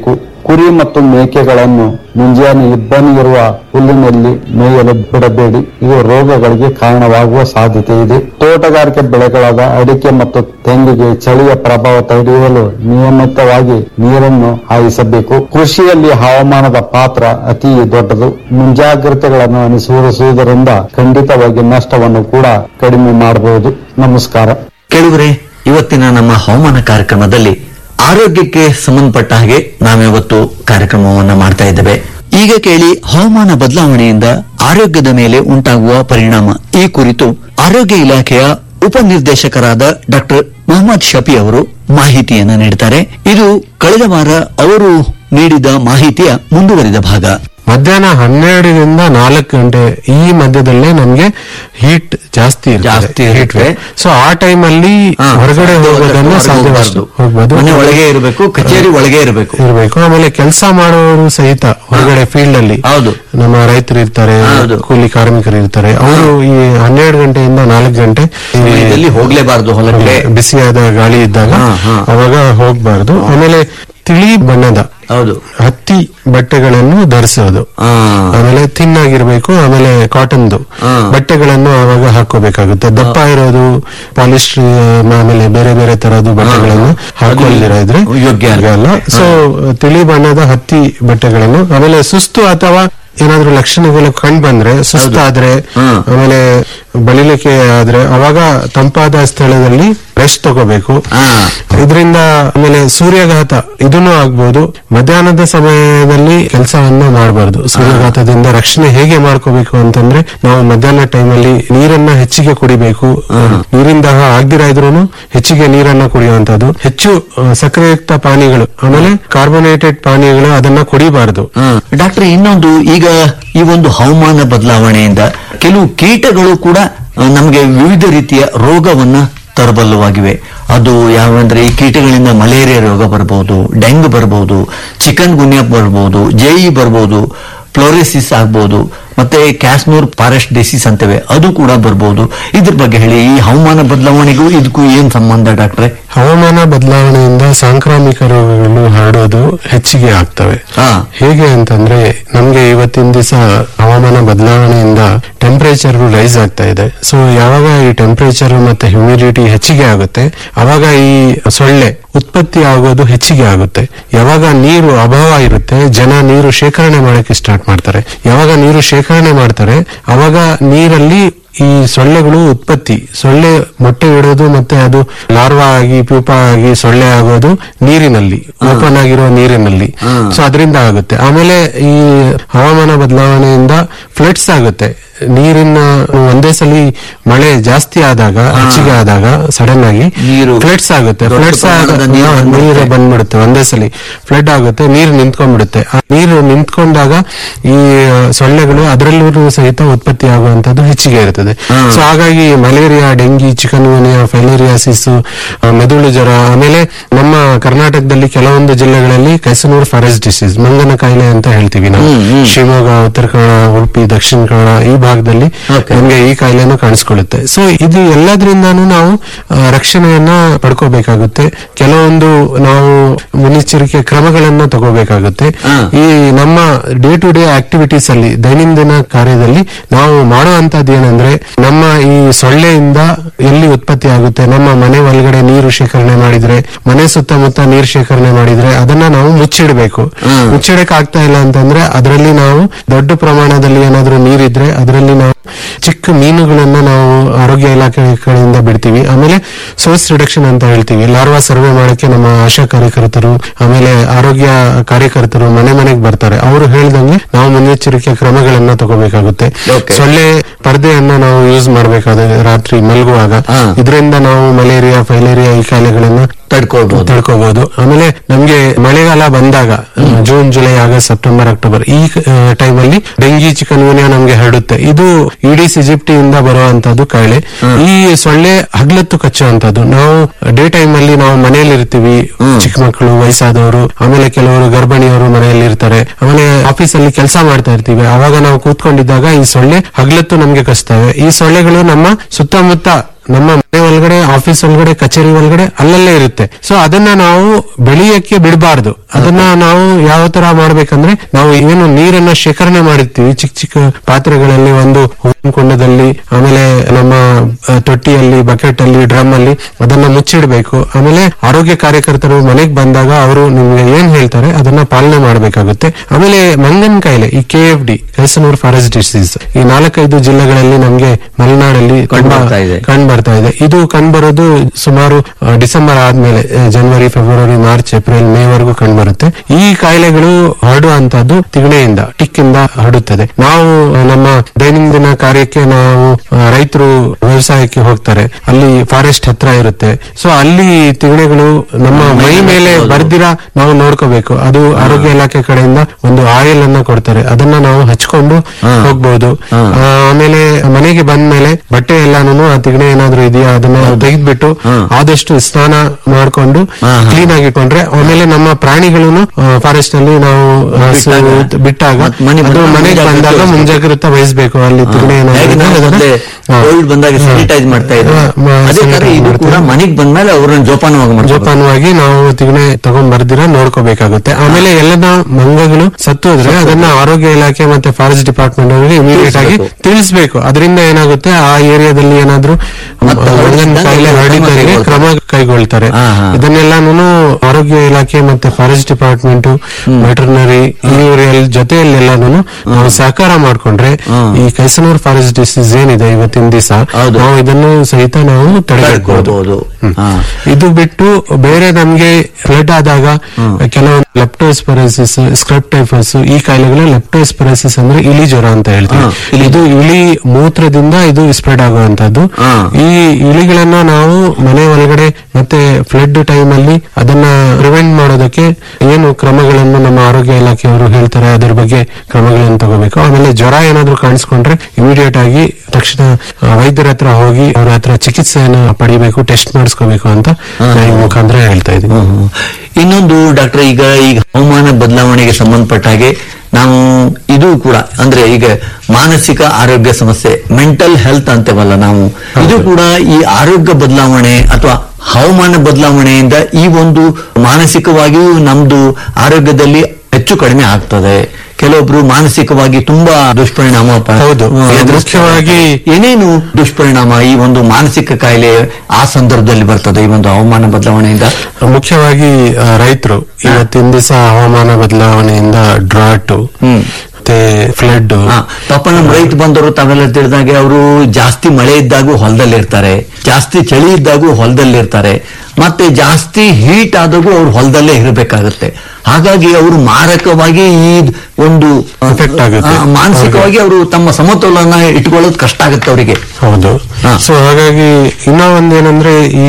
ಕುರಿ ಮತ್ತು ಮೇಕೆಗಳನ್ನು ಮುಂಜಾನೆ ಇಬ್ಬನಿ ಇರುವ ಹುಲ್ಲಿನಲ್ಲಿ ಮೇಯಲು ಬಿಡಬೇಡಿ ಇದು ರೋಗಗಳಿಗೆ ಕಾರಣವಾಗುವ ಸಾಧ್ಯತೆ ಇದೆ ತೋಟಗಾರಿಕೆ ಬೆಳೆಗಳಾದ ಅಡಿಕೆ ಮತ್ತು ತೆಂಗಿಗೆ ಚಳಿಯ ಪ್ರಭಾವ ತಡೆಯಲು ನಿಯಮಿತವಾಗಿ ನೀರನ್ನು ಹಾಯಿಸಬೇಕು ಕೃಷಿಯಲ್ಲಿ ಹವಾಮಾನದ ಪಾತ್ರ ಅತಿ ದೊಡ್ಡದು ಮುಂಜಾಗ್ರತೆಗಳನ್ನು ಅನುಸರಿಸುವುದರಿಂದ ಖಂಡಿತವಾಗಿ ನಷ್ಟವನ್ನು ಕೂಡ ಕಡಿಮೆ ಮಾಡಬಹುದು ನಮಸ್ಕಾರ ಕೇಳುವರೆ ಇವತ್ತಿನ ನಮ್ಮ ಹವಾಮಾನ ಕಾರ್ಯಕ್ರಮದಲ್ಲಿ ಆರೋಗ್ಯಕ್ಕೆ ಸಂಬಂಧಪಟ್ಟ ಹಾಗೆ ನಾವಿವತ್ತು ಕಾರ್ಯಕ್ರಮವನ್ನ ಮಾಡ್ತಾ ಇದ್ದೇವೆ ಈಗ ಕೇಳಿ ಹವಾಮಾನ ಬದಲಾವಣೆಯಿಂದ ಆರೋಗ್ಯದ ಮೇಲೆ ಉಂಟಾಗುವ ಪರಿಣಾಮ ಈ ಕುರಿತು ಆರೋಗ್ಯ ಇಲಾಖೆಯ ಉಪನಿರ್ದೇಶಕರಾದ ಡಾಕ್ಟರ್ ಮೊಹಮ್ಮದ್ ಶಫಿ ಅವರು ಮಾಹಿತಿಯನ್ನ ನೀಡುತ್ತಾರೆ ಇದು ಕಳೆದ ವಾರ ಅವರು ನೀಡಿದ ಮಾಹಿತಿಯ ಮುಂದುವರಿದ ಭಾಗ ಮಧ್ಯಾಹ್ನ ಹನ್ನೆರಡರಿಂದ ನಾಲ್ಕು ಗಂಟೆ ಈ ಮಧ್ಯದಲ್ಲೇ ನಮ್ಗೆ ಹೀಟ್ ಜಾಸ್ತಿ ಜಾಸ್ತಿ ಇರುತ್ತೆ. ಸೊ ಆ ಟೈಮ್ ಅಲ್ಲಿ ಹಾ, ಹೊರಗಡೆ ಸಾಧ್ಯವಾದಷ್ಟು ಹೋಗೋದನ್ನ ಹೊರಗೆ ಸಾಧ್ಯವಾದಷ್ಟು ಹೋಗ್ಬಾರ್ದು. ಮನೆ ಒಳಗೆ ಇರಬೇಕು ಕಚೇರಿ ಒಳಗೆ ಇರಬೇಕು ಇರಬೇಕು ಆಮೇಲೆ ಕೆಲಸ ಮಾಡುವವರು ಸಹಿತ ಹೊರಗಡೆ ಫೀಲ್ಡ್ ಅಲ್ಲಿ ಹೌದು. ನಮ್ಮ ರೈತರು ಇರ್ತಾರೆ ಹೌದು. ಕೂಲಿ ಕಾರ್ಮಿಕರು ಇರ್ತಾರೆ ಅವರು ಈ ಹನ್ನೆರಡು ಗಂಟೆಯಿಂದ ನಾಲ್ಕು ಗಂಟೆ ಈ ಸಮಯದಲ್ಲಿ ಹೋಗ್ಲೇಬಾರ್ದು ಹೊಲಕ್ಕೆ ಬಿಸಿಯಾದ ಗಾಳಿ ಇದ್ದಾಗ ಹಾ, ಹಾ. ಅವಾಗ ಹೋಗ್ಬಾರ್ದು ಆಮೇಲೆ ತಿಳಿ ಬಣ್ಣದ ಹೌದು ಹತ್ತಿ ಬಟ್ಟೆಗಳನ್ನು ಧರಿಸೋದು ಆ, ಆಮೇಲೆ ಥಿನ್ ಆಗಿರ್ಬೇಕು ಆಮೇಲೆ ಕಾಟನ್ದು ಹಾ. ಬಟ್ಟೆಗಳನ್ನು ಆವಾಗ ಹಾಕೋಬೇಕಾಗುತ್ತೆ ದಪ್ಪ ಇರೋದು ಪಾಲಿಸ್ಟರ್ ಆಮೇಲೆ ಬೇರೆ ಬೇರೆ ತರದ್ದು ಬಟ್ಟೆಗಳನ್ನು ಹಾಕೊಳ್ಳಿರ ಇದ್ರೆ ಯೋಗ್ಯ ಅಲ್ಲ. ಅಲ್ಲ ಸೊ ತಿಳಿ ಬಣ್ಣದ ಹತ್ತಿ ಬಟ್ಟೆಗಳನ್ನು ಆಮೇಲೆ ಸುಸ್ತು ಅಥವಾ ಏನಾದ್ರೂ ಲಕ್ಷಣಗಳು ಕಂಡು ಬಂದ್ರೆ ಸುಸ್ತಾದ್ರೆ ಹಾ. ಆಮೇಲೆ ಬಳಿಲಿಕ್ಕೆ ಆದ್ರೆ ಅವಾಗ ತಂಪಾದ ಸ್ಥಳದಲ್ಲಿ ರೆಸ್ಟ್ ತಗೋಬೇಕು ಆ. ಇದರಿಂದ ಆಮೇಲೆ ಸೂರ್ಯಾಘಾತ ಇದನ್ನು ಆಗ್ಬೋದು ಮಧ್ಯಾಹ್ನದ ಸಮಯದಲ್ಲಿ ಕೆಲಸವನ್ನ ಮಾಡಬಾರ್ದು ಸೂರ್ಯಾಘಾತದಿಂದ ರಕ್ಷಣೆ ಹೇಗೆ ಮಾಡ್ಕೋಬೇಕು ಅಂತಂದ್ರೆ ನಾವು ಮಧ್ಯಾಹ್ನ ಟೈಮಲ್ಲಿ ನೀರನ್ನ ಹೆಚ್ಚಿಗೆ ಕುಡಿಬೇಕು ನೀರಿನ ದಾಹ ಆಗ್ದಿರ ಇದ್ರೂ ಹೆಚ್ಚಿಗೆ ನೀರನ್ನ ಕುಡಿಯುವಂತದ್ದು ಹೆಚ್ಚು ಆ, ಸಕ್ಕರೆಯುಕ್ತ ಪಾನೀಯಗಳು ಆಮೇಲೆ ಕಾರ್ಬೋನೇಟೆಡ್ ಪಾನೀಯಗಳು ಅದನ್ನ ಕುಡಿಬಾರದು ಆ. ಡಾಕ್ಟರ್ ಇನ್ನೊಂದು ಈಗ ಈ ಒಂದು ಹವಾಮಾನ ಬದಲಾವಣೆಯಿಂದ ಕೆಲವು ಕೀಟಗಳು ಕೂಡ ಆ, ನಮಗೆ ವಿವಿಧ ರೀತಿಯ ರೋಗವನ್ನ ತರಬಲ್ಲವಾಗಿವೆ ಅದು ಯಾವಂದ್ರೆ ಈ ಕೀಟಗಳಿಂದ ಮಲೇರಿಯಾ ರೋಗ ಬರಬಹುದು ಡೆಂಗ್ ಬರಬಹುದು ಚಿಕನ್ ಗುನ್ಯಾ ಬರಬಹುದು ಜೆಇ ಬರಬಹುದು ಫ್ಲೋರಿಸಿಸ್ ಆಗ್ಬಹುದು ಮತ್ತೆ ಕ್ಯಾಶ್ಮೀರ್ ಫಾರೆಸ್ಟ್ ಡಿಸೀಸ್ ಅಂತವೆ ಅದು ಕೂಡ ಬರಬಹುದು ಇದ್ರ ಬಗ್ಗೆ ಹೇಳಿ ಈ ಹವಾಮಾನ ಬದಲಾವಣೆಗೂ ಇದಕ್ಕೂ ಏನ್ ಸಂಬಂಧ ಡಾಕ್ಟ್ರೆ ಹವಾಮಾನ ಬದಲಾವಣೆಯಿಂದ ಸಾಂಕ್ರಾಮಿಕ ರೋಗಗಳು ಹರಡೋದು ಹೆಚ್ಚಿಗೆ ಆಗ್ತವೆ ಹಾ. ಹೇಗೆ ಅಂತಂದ್ರೆ ನಮ್ಗೆ ಇವತ್ತಿನ ದಿವಸ ಹವಾಮಾನ ಬದಲಾವಣೆಯಿಂದ ಟೆಂಪರೇಚರ್ ರೈಸ್ ಆಗ್ತಾ ಇದೆ ಸೊ ಯಾವಾಗ ಈ ಟೆಂಪರೇಚರ್ ಮತ್ತೆ ಹ್ಯೂಮಿಡಿಟಿ ಹೆಚ್ಚಿಗೆ ಆಗುತ್ತೆ ಅವಾಗ ಈ ಸೊಳ್ಳೆ ಉತ್ಪತ್ತಿ ಆಗೋದು ಹೆಚ್ಚಿಗೆ ಆಗುತ್ತೆ ಯಾವಾಗ ನೀರು ಅಭಾವ ಇರುತ್ತೆ ಜನ ನೀರು ಶೇಖರಣೆ ಮಾಡಕ್ಕೆ ಸ್ಟಾರ್ಟ್ ಮಾಡ್ತಾರೆ ಯಾವಾಗ ನೀರು ಶೇಖರಣೆ ಮಾಡ್ತಾರೆ ಅವಾಗ ನೀರಲ್ಲಿ ಈ ಸೊಳ್ಳೆಗಳು ಉತ್ಪತ್ತಿ ಸೊಳ್ಳೆ ಮೊಟ್ಟೆ ಇಡೋದು ಮತ್ತೆ ಅದು ಲಾರ್ವಾ ಆಗಿ ಪ್ಯೂಪ ಆಗಿ ಸೊಳ್ಳೆ ಆಗೋದು ನೀರಿನಲ್ಲಿ ಓಪನ್ ಆಗಿರೋ ನೀರಿನಲ್ಲಿ ಸೊ ಅದರಿಂದ ಆಗುತ್ತೆ ಆಮೇಲೆ ಈ ಹವಾಮಾನ ಬದಲಾವಣೆಯಿಂದ ಫ್ಲಡ್ಸ್ ಆಗುತ್ತೆ ನೀರಿನ ಒಂದೇ ಸಲ ಮಳೆ ಜಾಸ್ತಿ ಆದಾಗ ಹೆಚ್ಚಿಗೆ ಆದಾಗ ಸಡನ್ ಆಗಿ ನೀರು ಫ್ಲಡ್ಸ್ ಆಗುತ್ತೆ ದೊಡ್ಡ ಫ್ಲಡ್ಸ್ ಪ್ರಮಾಣದ ನೀರು ಬಂದ್ಬಿಡುತ್ತೆ. ನೀರು ಬಂದ್ಬಿಡುತ್ತೆ ಒಂದೇ ಸಲ ಫ್ಲಡ್ ಆಗುತ್ತೆ ನೀರು ನಿಂತ್ಕೊಂಡ್ಬಿಡುತ್ತೆ ಆ ನೀರು ನಿಂತ್ಕೊಂಡಾಗ ಈ ಆ, ಸೊಳ್ಳೆಗಳು ಅದರಲ್ಲೂ ಸಹಿತ ಉತ್ಪತ್ತಿ ಆಗುವಂತದ್ದು ಹೆಚ್ಚಿಗೆ ಇರ್ತದೆ ಸೊ ಹಾಗಾಗಿ malaria dengue chikungunya filariasis ಮೆದುಳು ಜ್ವರ ಆಮೇಲೆ ನಮ್ಮ ಕರ್ನಾಟಕದಲ್ಲಿ ಕೆಲವೊಂದು ಜಿಲ್ಲೆಗಳಲ್ಲಿ ಕೈಸನೂರು ಫಾರೆಸ್ಟ್ ಡಿಸೀಸ್ ಮಂಗನ ಕಾಯಿಲೆ ಅಂತ ಹೇಳ್ತೀವಿ ನಾವು ಶಿವಮೊಗ್ಗ ಉತ್ತರ ಕನ್ನಡ ಉಡುಪಿ ದಕ್ಷಿಣ ಕನ್ನಡ ಈ ಭಾಗದಲ್ಲಿ Okay. ನಮ್ಗೆ ಈ ಕಾಯಿಲೆನೂ ಕಾಣಿಸ್ಕೊಳ್ಳುತ್ತೆ ಸೊ ಇದು ಎಲ್ಲದ್ರಿಂದಾನು ನಾವು ಆ, ರಕ್ಷಣೆಯನ್ನ ಪಡ್ಕೋಬೇಕಾಗುತ್ತೆ ಕೆಲವೊಂದು ನಾವು ಮುನ್ನೆಚ್ಚರಿಕೆ ಕ್ರಮಗಳನ್ನ ತಗೋಬೇಕಾಗುತ್ತೆ ಹಾ. ಈ ನಮ್ಮ ಡೇ ಟು ಡೇ ಆಕ್ಟಿವಿಟೀಸ್ ಅಲ್ಲಿ ದೈನಂದಿನ ಕಾರ್ಯದಲ್ಲಿ ನಾವು ಮಾಡುವಂತದ್ದು ಏನಂದ್ರೆ ನಮ್ಮ ಈ ಸೊಳ್ಳೆಯಿಂದ ಎಲ್ಲಿ ಉತ್ಪತ್ತಿ ಆಗುತ್ತೆ ನಮ್ಮ ಮನೆ ಒಳಗಡೆ ನೀರು ಶೇಖರಣೆ ಮಾಡಿದ್ರೆ ಮನೆ ಸುತ್ತಮುತ್ತ ನೀರು ಶೇಖರಣೆ ಮಾಡಿದ್ರೆ ಅದನ್ನ ನಾವು ಮುಚ್ಚಿಡಬೇಕು ಮುಚ್ಚಿಡಕ್ ಆಗ್ತಾ ಇಲ್ಲ ಅಂತಂದ್ರೆ ಅದರಲ್ಲಿ ನಾವು ದೊಡ್ಡ ಪ್ರಮಾಣದಲ್ಲಿ ಏನಾದ್ರೂ ನೀರಿದ್ರೆ ಅದರಲ್ಲಿ ನಾವು ಚಿಕ್ಕ ಮೀನುಗಳನ್ನ ನಾವು ಆರೋಗ್ಯ ಇಲಾಖೆ ಕಡೆಯಿಂದ ಬಿಡ್ತೀವಿ ಆಮೇಲೆ ಸೋರ್ಸ್ ರಿಡಕ್ಷನ್ ಅಂತ ಹೇಳ್ತೀವಿ ಲಾರ್ವಾ ಸರ್ವೆ ಮಾಡಕ್ಕೆ ನಮ್ಮ ಆಶಾ ಕಾರ್ಯಕರ್ತರು ಆಮೇಲೆ ಆರೋಗ್ಯ ಕಾರ್ಯಕರ್ತರು ಮನೆ ಮನೆಗೆ ಬರ್ತಾರೆ ಅವರು ಹೇಳ್ದಂಗೆ ನಾವು ಮುನ್ನೆಚ್ಚರಿಕೆ ಕ್ರಮಗಳನ್ನ ತಗೋಬೇಕಾಗುತ್ತೆ Okay. ಸೊಳ್ಳೆ ಪರ್ದೆಯನ್ನ ನಾವು ಯೂಸ್ ಮಾಡಬೇಕಾದ್ರೆ ರಾತ್ರಿ ಮಲಗುವಾಗ ಹಾ. ಇದರಿಂದ ನಾವು ಮಲೇರಿಯಾ ಫೈಲೇರಿಯಾ ಈ ಕಾಯಿಲೆಗಳನ್ನ ತಡ್ಕೊಳ್ಬಹುದು ತಿಳ್ಕೋಬಹುದು ಆಮೇಲೆ ನಮ್ಗೆ ಮಳೆಗಾಲ ಬಂದಾಗ June July August September October ಈ ಟೈಮ್ ಅಲ್ಲಿ ಡೆಂಗಿ ಚಿಕನ್ ಗುನಿಯಾ ನಮ್ಗೆ ಹರಡುತ್ತೆ ಇದು ಇಡೀಸ್ ಈಜಿಪ್ಟಿ ಇಂದ ಬರುವಂತದ್ದು ಕಾಯಿಲೆ ಈ ಸೊಳ್ಳೆ ಹಗ್ಲತ್ತು ಕಚ್ಚುವಂತದ್ದು ನಾವು ಡೇ ಟೈಮ್ ಅಲ್ಲಿ ನಾವು ಮನೆಯಲ್ಲಿ ಇರ್ತೀವಿ ಚಿಕ್ಕ ಮಕ್ಕಳು ವಯಸ್ಸಾದವರು ಆಮೇಲೆ ಕೆಲವರು ಗರ್ಭಿಣಿಯವರು ಮನೆಯಲ್ಲಿ ಇರ್ತಾರೆ ಆಮೇಲೆ ಆಫೀಸ್ ಅಲ್ಲಿ ಕೆಲಸ ಮಾಡ್ತಾ ಇರ್ತೀವಿ ಅವಾಗ ನಾವು ಕೂತ್ಕೊಂಡಿದ್ದಾಗ ಈ ಸೊಳ್ಳೆ ಹಗ್ಲತ್ತು ನಮ್ಗೆ ಕಚ್ತವೆ ಈ ಸೊಳ್ಳೆಗಳು ನಮ್ಮ ಸುತ್ತಮುತ್ತ ನಮ್ಮ ಮನೆ ಒಳಗಡೆ ಆಫೀಸ್ ಒಳಗಡೆ ಕಚೇರಿ ಒಳಗಡೆ ಅಲ್ಲಲ್ಲೇ ಇರುತ್ತೆ ಸೊ ಅದನ್ನ ನಾವು ಬೆಳೆಯಕ್ಕೆ ಬಿಡಬಾರ್ದು ಅದನ್ನ ನಾವು ಯಾವ ತರ ಮಾಡ್ಬೇಕಂದ್ರೆ ನಾವು ಏನು ನೀರನ್ನ ಶೇಖರಣೆ ಮಾಡಿರ್ತೀವಿ ಚಿಕ್ಕ ಚಿಕ್ಕ ಪಾತ್ರೆಗಳಲ್ಲಿ ಒಂದು ಹೂವಿನ ಕುಂಡದಲ್ಲಿ ಆಮೇಲೆ ನಮ್ಮ ಆ, ತೊಟ್ಟಿಯಲ್ಲಿ ಬಕೆಟ್ ಅಲ್ಲಿ ಡ್ರಮ್ ಅಲ್ಲಿ ಅದನ್ನ ಮುಚ್ಚಿಡ್ಬೇಕು ಆಮೇಲೆ ಆರೋಗ್ಯ ಕಾರ್ಯಕರ್ತರು ಮನೆಗೆ ಬಂದಾಗ ಅವರು ನಿಮ್ಗೆ ಏನ್ ಹೇಳ್ತಾರೆ ಅದನ್ನ ಪಾಲನೆ ಮಾಡಬೇಕಾಗುತ್ತೆ ಆಮೇಲೆ ಮಂಗನ್ ಕಾಯಿಲೆ ಈ K F D Kyasanur forest disease ಈ ನಾಲ್ಕೈದು ಜಿಲ್ಲೆಗಳಲ್ಲಿ ನಮ್ಗೆ ಮಲೆನಾಡಲ್ಲಿ ಕಂಡು ತುಂಬಾ ಬರ್ತಾ ಇದೆ. ಕಂಡು ಬರ್ತಾ ಇದೆ ಇದು ಕಂಡು ಬರೋದು ಸುಮಾರು ಆ, ಡಿಸೆಂಬರ್ ಆದ್ಮೇಲೆ ಆ, ಜನವರಿ ಫೆಬ್ರವರಿ ಮಾರ್ಚ್ ಏಪ್ರಿಲ್ ಮೇ ವರೆಗೂ ಕಂಡು ಬರುತ್ತೆ ಈ ಕಾಯಿಲೆಗಳು ಹರಡುವಂತದ್ದು ತಿಗಣೆಯಿಂದ ಟಿಕ್ ಇಂದ ಹರಡುತ್ತದೆ ನಾವು ಆ, ನಮ್ಮ ದೈನಂದಿನ ಕಾರ್ಯಕ್ಕೆ ನಾವು ರೈತರು ವ್ಯವಸಾಯಕ್ಕೆ ಹೋಗ್ತಾರೆ ಅಲ್ಲಿ ಫಾರೆಸ್ಟ್ ಹತ್ರ ಇರುತ್ತೆ ಸೊ ಅಲ್ಲಿ ತಿಗಣೆಗಳು ನಮ್ಮ ಮೈ ಮೇಲೆ ಬರ್ದಿರ ನಾವು ನೋಡ್ಕೋಬೇಕು ಅದು ಆರೋಗ್ಯ ಇಲಾಖೆ ಕಡೆಯಿಂದ ಒಂದು ಆಯಿಲ್ ಅನ್ನ ಕೊಡ್ತಾರೆ ಅದನ್ನ ನಾವು ಹಚ್ಕೊಂಡು ಹೋಗ್ಬಹುದು ಆ, ಆಮೇಲೆ ಮನೆಗೆ ಬಂದ್ಮೇಲೆ ಬಟ್ಟೆ ಎಲ್ಲಾನು ಆ ತಿಗಣೆ ಏನಾದ್ರು ಇದೆಯಾ ಅದನ್ನ ತೆಗೆದ್ಬಿಟ್ಟು ಆದಷ್ಟು ಸ್ನಾನ ಮಾಡ್ಕೊಂಡು ಕ್ಲೀನ್ ಆಗಿ ಇಟ್ಕೊಂಡ್ರೆ ಆಮೇಲೆ ನಮ್ಮ ಪ್ರಾಣಿಗಳನ್ನು ಫಾರೆಸ್ಟ್ ಅಲ್ಲಿ ನಾವು ಹಸು ಬಿಟ್ಟಾಗ, ಬಿಟ್ಟಾಗ ಮತ್ ಮನೆಗ್ ಅದು ಬಂದಾಗ ಮನೆಗೆ ಬಂದಾಗ ಮುಂಜಾಗ್ರತೆ ಮುಂಜಾಗ್ರತೆ ವಹಿಸಬೇಕು ಅಲ್ಲಿ ತಿಗಣೆ ಹೇಗೆ ಏನಾದ್ರು ನಾವು ಇದೆ, ಮೊದ್ಲೇ ಹಾ. ಕೋವಿಡ್ ಬಂದಾಗ ಹಾ. ಸ್ಯಾನಿಟೈಸ್ ಮಾಡ್ತಾ ಇದ್ರು ಹಾ, ಮ- ಅದೇ ತರ sanitize ಇದು ಕೂಡ ಮಾಡ್ತಾರೆ. ಮನೆಗ್ ಬಂದ್ಮೇಲೆ ಅವ್ರನ್ನ ಜೋಪಾನವಾಗಿ ಮಾಡ್ಬೇಕು ಜೋಪಾನವಾಗಿ ನಾವು ತಿಗಣೆ ತಗೊಂಡ್ ಬರ್ದಿರ ನೋಡ್ಕೋಬೇಕಾಗುತ್ತೆ ಆಮೇಲೆ ಎಲ್ಲದ ಮಂಗಗಳು ಸತ್ತೋದ್ರೆ ಅದನ್ನ ಆರೋಗ್ಯ ಇಲಾಖೆ ಮತ್ತೆ ಫಾರೆಸ್ಟ್ ಡಿಪಾರ್ಟ್ಮೆಂಟ್ ಅವರಿಗೆ ಇಮಿಡಿಯೇಟ್ ಆಗಿ ತಿಳಿಸ್ಬೇಕು. ತಿಳಿಸ್ಬೇಕು ಅದರಿಂದ ಏನಾಗುತ್ತೆ ಆ ಏರಿಯಾದಲ್ಲಿ ಏನಾದ್ರೂ ಮತ್ತೆ ಮಂಗನ ಹರಡಿದ್ದಂಗೆ ಕಾಯಿಲೆ ಕ್ರಮ ಹರಡಿದ್ದವರಿಗೆ ಕೈಗೊಳ್ತಾರೆ. ಕ್ರಮ ಕೈಗೊಳ್ತಾರೆ ಹಾ, ಹಾ. ಇದನ್ನೆಲ್ಲಾನು ಆರೋಗ್ಯ ಇಲಾಖೆ ಮತ್ತೆ ಫಾರೆಸ್ಟ್ ಡಿಪಾರ್ಟ್ಮೆಂಟ್ ವೆಟರ್ನರಿ ಇವರ ಜೊತೆಯಲ್ಲೆಲ್ಲಾನು ನಾವು ಸಹಕಾರ ಮಾಡ್ಕೊಂಡ್ರೆ ಈ ಕೈಸನೂರ್ ಫಾರೆಸ್ಟ್ ಡಿಸೀಸ್ ಏನಿದೆ ಇವತ್ತಿನ ದಿವಸ ಹೌದು. ನಾವು ಇದನ್ನು ಸಹಿತ ನಾವು ತಡೆಗಟ್ಟಬಹುದು ತಡೆಗಟ್ಟಬಹುದು. ಹಾ. ಇದು ಬಿಟ್ಟು ಬೇರೆ ನಮ್ಗೆ ಫ್ಲಡ್ ಆದಾಗ ಕೆಲವೊಂದು ಲೆಪ್ಟೋಸ್ಪೆರಸಿಸ್ ಸ್ಕ್ರಪ್ಟೈಫಸ್ ಈ ಕಾಯಿಲೆಗಳು ಲೆಪ್ಟೋಸ್ಪೆರಸಿಸ್ ಅಂದ್ರೆ ಇಲಿ ಜ್ವರ ಅಂತ ಹೇಳ್ತೀವಿ ಹಾ, ಇಲಿ ಇದು ಇಲಿ ಮೂತ್ರದಿಂದ ಇದು ಸ್ಪ್ರೆಡ್ ಆಗುವಂತದ್ದು ಹಾ. ಈ ಇಲಿಗಳನ್ನ ನಾವು ಮನೆ ಒಳಗಡೆ ಮತ್ತೆ ಫ್ಲಡ್ ಟೈಮ್ ಅಲ್ಲಿ ಅದನ್ನ ಪ್ರಿವೆಂಟ್ ಮಾಡೋದಕ್ಕೆ ಏನು ಕ್ರಮಗಳನ್ನು ನಮ್ಮ ಆರೋಗ್ಯ ಇಲಾಖೆಯವರು ಹೇಳ್ತಾರೆ ಅದರ ಬಗ್ಗೆ ಕ್ರಮಗಳನ್ನು ತಗೋಬೇಕು ಆಮೇಲೆ ಜ್ವರ ಏನಾದ್ರೂ ಕಾಣಿಸ್ಕೊಂಡ್ರೆ ಇಮಿಡಿಯೇಟ್ ಆಗಿ ತಕ್ಷಣ ಆ, ವೈದ್ಯರ ಹತ್ರ ಹೋಗಿ ಅವ್ರ ಹತ್ರ ಚಿಕಿತ್ಸೆಯನ್ನ ಪಡಿಬೇಕು ಟೆಸ್ಟ್ ಮಾಡಿಸ್ಕೋಬೇಕು ಅಂತ ನಾನು ಈ ಮುಖಾಂತರ ಹೇಳ್ತಾ ಇದ್ದೀನಿ ಹ್ಮ್, ಹ್ಮ್. ಇನ್ನೊಂದು ಡಾಕ್ಟರ್ ಈಗ ಈಗ ಹವಾಮಾನ ಬದಲಾವಣೆಗೆ ಸಂಬಂಧಪಟ್ಟ ಹಾಗೆ ನಾವು ಇದು ಕೂಡ ಅಂದ್ರೆ ಈಗ ಮಾನಸಿಕ ಆರೋಗ್ಯ ಸಮಸ್ಯೆ ಮೆಂಟಲ್ ಹೆಲ್ತ್ ಅಂತೇವಲ್ಲ ನಾವು ಇದು ಕೂಡ ಈ ಆರೋಗ್ಯ ಬದಲಾವಣೆ ಅಥವಾ ಹವಾಮಾನ ಬದಲಾವಣೆಯಿಂದ ಈ ಒಂದು ಮಾನಸಿಕವಾಗಿಯೂ ನಮ್ದು ಆರೋಗ್ಯದಲ್ಲಿ ಹೆಚ್ಚು ಕಡಿಮೆ ಆಗ್ತದೆ ಕೆಲವೊಬ್ರು ಮಾನಸಿಕವಾಗಿ ತುಂಬಾ ದುಷ್ಪರಿಣಾಮ ಪ- ಹೌದು. ಹ್ಮ್, ಎದುರಿಸ್ತಾರೆ. ಮುಖ್ಯವಾಗಿ ಏನೇನು ದುಷ್ಪರಿಣಾಮ ಈ ಒಂದು ಮಾನಸಿಕ ಕಾಯಿಲೆ ಆ ಸಂದರ್ಭದಲ್ಲಿ ಬರ್ತದೆ ಈ ಒಂದು ಹವಾಮಾನ ಬದಲಾವಣೆಯಿಂದ ಮುಖ್ಯವಾಗಿ ರೈತರು ಇವತ್ತಿನ ದಿವಸ ಹವಾಮಾನ ಬದಲಾವಣೆಯಿಂದ ಡ್ರಾಟ್ ಹ್ಮ್. ಮತ್ತೆ ಫ್ಲಡ್ ಹಾ, ಪಾಪ ನಮ್ಮ ರೈತ ಬಂದವರು ತಾವೆಲ್ಲ ತಿಳಿದಾಗೆ ಅವರು ಜಾಸ್ತಿ ಮಳೆ ಇದ್ದಾಗೂ ಹೊಲದಲ್ಲಿ ಇರ್ತಾರೆ ಜಾಸ್ತಿ ಚಳಿ ಇದ್ದಾಗೂ ಹೊಲದಲ್ಲಿ ಇರ್ತಾರೆ ಮತ್ತೆ ಜಾಸ್ತಿ ಹೀಟ್ ಆದಾಗೂ ಅವ್ರು ಹೊಲದಲ್ಲೇ ಇರಬೇಕಾಗುತ್ತೆ ಹಾಗಾಗಿ ಅವರು ಮಾರಕವಾಗಿ ಈ ಒಂದು Effect ಆಗುತ್ತೆ. ಆ, ಮಾನಸಿಕವಾಗಿ ಅವರು ತಮ್ಮ ಸಮತೋಲನ ಇಟ್ಕೊಳ್ಳೋದು ಕಷ್ಟ ಆಗುತ್ತೆ ಅವರಿಗೆ ಹೌದು ಹಾ. ಸೊ ಹಾಗಾಗಿ ಇನ್ನೂ ಒಂದೇನಂದ್ರೆ ಈ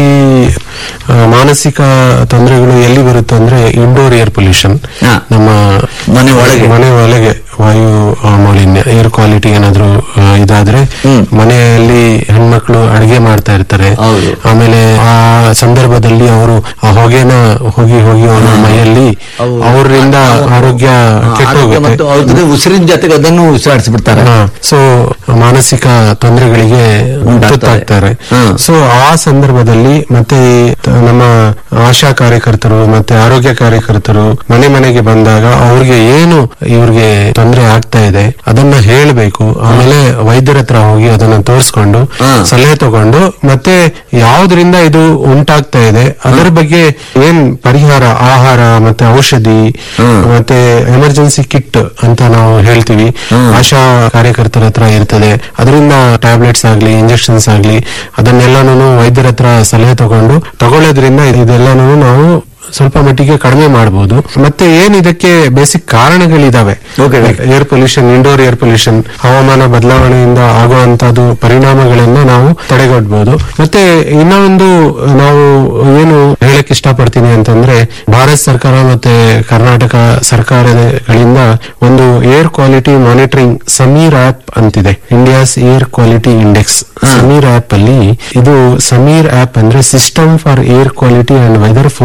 ಆ, ಮಾನಸಿಕ ತೊಂದರೆಗಳು ಎಲ್ಲಿ ಬರುತ್ತೆ ಅಂದ್ರೆ ಇಂಡೋರ್ ಏರ್ ಪೊಲ್ಯೂಷನ್ ಹಾ. ನಮ್ಮ ಮನೆ ಒಳಗೆ. ಮನೆ ಒಳಗೆ ವಾಯು ಆ, ಮಾಲಿನ್ಯ ಏರ್ ಕ್ವಾಲಿಟಿ ಏನಾದ್ರೂ ಆ, ಇದಾದ್ರೆ ಹ್ಮ್. ಮನೆಯಲ್ಲಿ ಹೆಣ್ಮಕ್ಳು ಅಡಿಗೆ ಮಾಡ್ತಾ ಇರ್ತಾರೆ ಹೌದು. ಆಮೇಲೆ ಆ ಸಂದರ್ಭದಲ್ಲಿ ಅವರು ಆ ಹೊಗೆನ ಹೋಗಿ ಹೋಗಿ ಅವರ ಮೈಯಲ್ಲಿ ಅವು- ಅವರಿಂದ ಆರೋಗ್ಯ ಆರೋಗ್ಯ ಕೆಟ್ಟೋಗುತ್ತೆ ಮತ್ತು ಅವ್ರ ಉಸಿರಿನ ಜೊತೆಗೆ ಅದನ್ನು ಉಸಿರಾಡಿಸ್ಬಿಡ್ತಾರೆ ಸೊ ಮಾನಸಿಕ ತೊಂದರೆಗಳಿಗೆ ಉಂಟಾಗ್ತದೆ. ತುತ್ತಾಗ್ತಾರೆ ಹ್ಮ್. ಸೊ ಆ ಸಂದರ್ಭದಲ್ಲಿ ಮತ್ತೆ ಈ ತ- ನಮ್ಮ ಆಶಾ ಕಾರ್ಯಕರ್ತರು ಮತ್ತೆ ಆರೋಗ್ಯ ಕಾರ್ಯಕರ್ತರು ಮನೆ ಮನೆಗೆ ಬಂದಾಗ ಅವ್ರಿಗೆ ಏನು ಇವ್ರಿಗೆ ತೊಂದರೆ ಆಗ್ತಾ ಇದೆ ಅದನ್ನ ಹೇಳ್ಬೇಕು ಆಮೇಲೆ ವೈದ್ಯರ ಹತ್ರ ಹೋಗಿ ಅದನ್ನ ತೋರಿಸ್ಕೊಂಡು ಹ್ಮ್. ಸಲಹೆ ತಗೊಂಡು ಮತ್ತೆ ಯಾವ್ದ್ರಿಂದ ಇದು ಉಂಟಾಗ್ತಾ ಇದೆ ಅದರ ಬಗ್ಗೆ ಏನ್ ಪರಿಹಾರ ಆಹಾರ ಮತ್ತೆ ಔಷಧಿ ಹ್ಮ್. ಮತ್ತೆ ಎಮರ್ಜೆನ್ಸಿ ಕಿಟ್ ಅಂತ ನಾವು ಹೇಳ್ತೀವಿ ಹ್ಮ್. ಆಶಾ ಕಾರ್ಯಕರ್ತರ ಹತ್ರ ಇರ್ತದೆ ಅದರಿಂದ ಟ್ಯಾಬ್ಲೆಟ್ಸ್ ಆಗ್ಲಿ ಇಂಜೆಕ್ಷನ್ಸ್ ಆಗ್ಲಿ ಅದನ್ನೆಲ್ಲಾನು ವೈದ್ಯರ ಹತ್ರ ಸಲಹೆ ತಗೊಂಡು ತಗೊಳ್ಳೋದ್ರಿಂದ ಇದೆಲ್ಲಾನು ನಾವು ಸ್ವಲ್ಪ ಮಟ್ಟಿಗೆ ಕಡಿಮೆ ಮಾಡಬಹುದು ಮತ್ತೆ ಏನ್ ಇದಕ್ಕೆ ಬೇಸಿಕ್ ಕಾರಣಗಳಿದಾವೆ Okay, okay. Air pollution indoor air pollution ಹವಾಮಾನ ಬದಲಾವಣೆಯಿಂದ ಆಗುವಂತದ್ದು ಪರಿಣಾಮಗಳನ್ನ ನಾವು ತಡೆಗಟ್ಟಬಹುದು ಮತ್ತೆ ಇನ್ನೊಂದು ನಾವು ಏನು ಹೇಳಕ್ ಇಷ್ಟಪಡ್ತೀನಿ ಅಂತಂದ್ರೆ ಭಾರತ ಸರ್ಕಾರ ಮತ್ತೆ ಕರ್ನಾಟಕ ಸರ್ಕಾರಗಳಿಂದ ಒಂದು air quality monitoring Sameer app ಅಂತಿದೆ India's air quality index Sameer app ಅಲ್ಲಿ ಇದು ಸಮೀರ್ ಆಪ್ ಅಂದ್ರೆ system for air quality and weather forecasting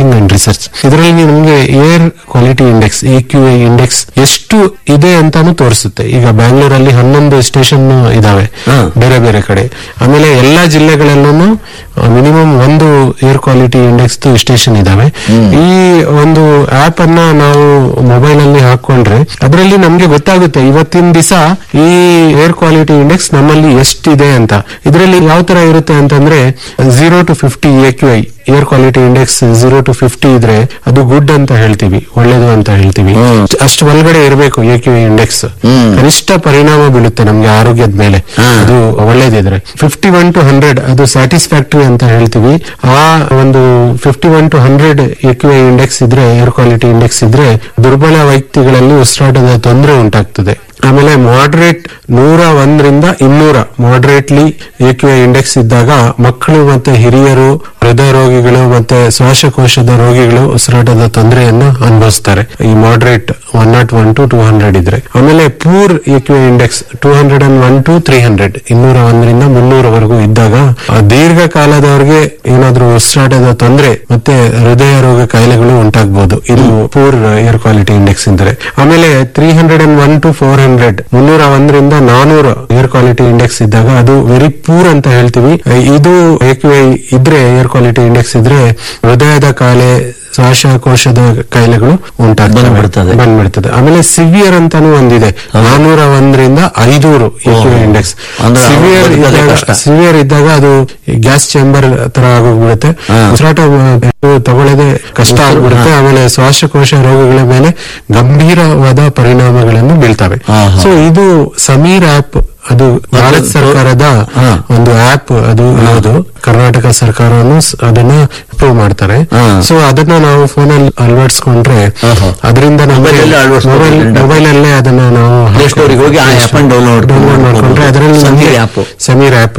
forecasting and research ಇದರಲ್ಲಿ ನಮಗೆ air quality index A Q I index ಎಷ್ಟು ಇದೆ ಅಂತಾನು ತೋರಿಸುತ್ತೆ ಈಗ ಬ್ಯಾಂಗ್ಳೂರಲ್ಲಿ ಹನ್ನೊಂದು ಸ್ಟೇಷನ್ ಇದಾವೆ ಹಾ. ಬೇರೆ ಬೇರೆ ಕಡೆ ಆಮೇಲೆ ಎಲ್ಲಾ ಜಿಲ್ಲೆಗಳಲ್ಲೂ ಮಿನಿಮಮ್ ಒಂದು ಏರ್ ಕ್ವಾಲಿಟಿ ಇಂಡೆಕ್ಸ್ ಸ್ಟೇಷನ್ ಇದಾವೆ ಈ ಒಂದು ಆಪ್ ಅನ್ನ ನಾವು ಮೊಬೈಲ್ ಅಲ್ಲಿ ಹಾಕೊಂಡ್ರೆ ಅದರಲ್ಲಿ ನಮ್ಗೆ ಗೊತ್ತಾಗುತ್ತೆ ಇವತ್ತಿನ ದಿವಸ ಈ ಏರ್ ಕ್ವಾಲಿಟಿ ಇಂಡೆಕ್ಸ್ ನಮ್ಮಲ್ಲಿ ಎಷ್ಟಿದೆ ಅಂತ ಇದರಲ್ಲಿ ಯಾವ ತರ ಇರುತ್ತೆ ಅಂತಂದ್ರೆ zero to fifty A Q I air quality index zero to fifty ಇದ್ರೆ ಅದು ಗುಡ್ ಅಂತ ಹೇಳ್ತೀವಿ ಒಳ್ಳೇದು ಅಂತ ಹೇಳ್ತೀವಿ ಅಷ್ಟು ಒಳಗಡೆ ಇರಬೇಕು ಎ ಕ್ಯೂ ಐ ಇಂಡೆಕ್ಸ್ ಕನಿಷ್ಠ ಪರಿಣಾಮ ಬೀಳುತ್ತೆ ನಮ್ಗೆ ಆರೋಗ್ಯದ ಮೇಲೆ ಅದು ಒಳ್ಳೇದಿದ್ರೆ ಫಿಫ್ಟಿ ಒನ್ ಟು ಹಂಡ್ರೆಡ್ ಅದು ಸ್ಯಾಟಿಸ್ಫ್ಯಾಕ್ಟರಿ ಅಂತ ಹೇಳ್ತೀವಿ ಆ ಒಂದು fifty one to hundred A Q I index ಇದ್ರೆ ಏರ್ ಕ್ವಾಲಿಟಿ ಇಂಡೆಕ್ಸ್ ಇದ್ರೆ ದುರ್ಬಲ ವ್ಯಕ್ತಿಗಳಲ್ಲಿ ಉಸಿರಾಟದ ತೊಂದರೆ ಉಂಟಾಗ್ತದೆ ಆಮೇಲೆ ಮಾಡರೇಟ್ ನೂರ ಒಂದರಿಂದ ಇನ್ನೂರ moderately A Q I index ಇದ್ದಾಗ ಮಕ್ಕಳು ಮತ್ತೆ ಹಿರಿಯರು ಹೃದಯ ರೋಗಿಗಳು ಮತ್ತೆ ಶ್ವಾಸಕೋಶದ ರೋಗಿಗಳು ಉಸಿರಾಟದ ತೊಂದರೆಯನ್ನು ಅನುಭವಿಸ್ತಾರೆ ಈ moderate one not one to two hundred ಇದ್ರೆ ಆಮೇಲೆ poor A Q I index two hundred and one to three hundred ಇನ್ನೂರ ಒಂದರಿಂದ ಮುನ್ನೂರವರೆಗೂ ಇದ್ದಾಗ ಆ ದೀರ್ಘಕಾಲದವರೆಗೆ ಏನಾದ್ರೂ ಉಸಿರಾಟದ ತೊಂದರೆ ಮತ್ತೆ ಹೃದಯ ರೋಗ ಕಾಯಿಲೆಗಳು ಉಂಟಾಗಬಹುದು ಇದು ಪೂರ್ ಏರ್ ಕ್ವಾಲಿಟಿ ಇಂಡೆಕ್ಸ್ ಇದ್ರೆ ಆಮೇಲೆ three hundred and one to four hundred ಮುನ್ನೂರ ಒಂದರಿಂದ ನಾನೂರು ಏರ್ ಕ್ವಾಲಿಟಿ ಇಂಡೆಕ್ಸ್ ಇದ್ದಾಗ ಅದು ವೆರಿ ಪೂರ್ ಅಂತ ಹೇಳ್ತೀವಿ ಇದು AQI ಇದ್ರೆ ಏರ್ ಕ್ವಾಲಿಟಿ ಇಂಡೆಕ್ಸ್ ಇದ್ರೆ ಹೃದಯದ ಕಾಯಿಲೆ ಶ್ವಾಸಕೋಶದ ಕಾಯಿಲೆಗಳು ಉಂಟಾಗ್ತವೆ ಬಂದ್ಬಿಡ್ತದೆ. ಬಂದ್ಬಿಡ್ತದೆ ಆಮೇಲೆ ಸಿವಿಯರ್ ಅಂತಾನು ಒಂದಿದೆ ನಾನೂರ ಒಂದರಿಂದ ಐನೂರು ಇಂಡೆಕ್ಸ್ ಅಂದ್ರೆ ಸಿವಿಯರ್ ಬದುಕೋದೇ ಇದ್ದಾಗ ಕಷ್ಟ. ಸಿವಿಯರ್ ಇದ್ದಾಗ ಅದು ಗ್ಯಾಸ್ ಚೇಂಬರ್ ತರ ಆಗೋಗ್ಬಿಡುತ್ತೆ ಹಾ. ಉಸಿರಾಟ ಆ, ತಗೊಳ್ಳೋದೇ ಕಷ್ಟ ಆಗ್ಬಿಡುತ್ತೆ ಆಮೇಲೆ ಶ್ವಾಸಕೋಶ ರೋಗಗಳ ಮೇಲೆ ಗಂಭೀರವಾದ ಪರಿಣಾಮಗಳನ್ನು ಬೀಳ್ತವೆ ಹಾ, ಹಾ. ಸೊ ಇದು ಸಮೀರ್ ಆಪ್ ಅದು ಭಾರತ ಸರ್ಕಾರದ ಹಾ. ಒಂದು ಆಪ್ ಅದು ಇರೋದು ಕರ್ನಾಟಕ ಸರ್ಕಾರನು ಸ್- ಅದನ್ನ ಅಪ್ರೂವ್ ಮಾಡ್ತಾರೆ ಹಾ. ಸೊ ಅದನ್ನ ನಾವು ಫೋನಲ್ಲಿ ಅಳವಡಿಸ್ಕೊಂಡ್ರೆ ಆಹಾ. ಅದರಿಂದ Mobile ಅಲ್ಲೇ ಅಳವಡಿಸ್ಬೋದು. ಮೊಬೈಲ್ ಮೊಬೈಲ್ ಅಲ್ಲೇ ಅದನ್ನ ನಾವು Play Store ಗೆ ಹೋಗಿ ಆ app ಅನ್ನು download ಡೌನ್ಲೋಡ್ ಮಾಡ್ಕೊಂಡ್ರೆ ಅದರಲ್ಲಿ Sameer app. Sameer app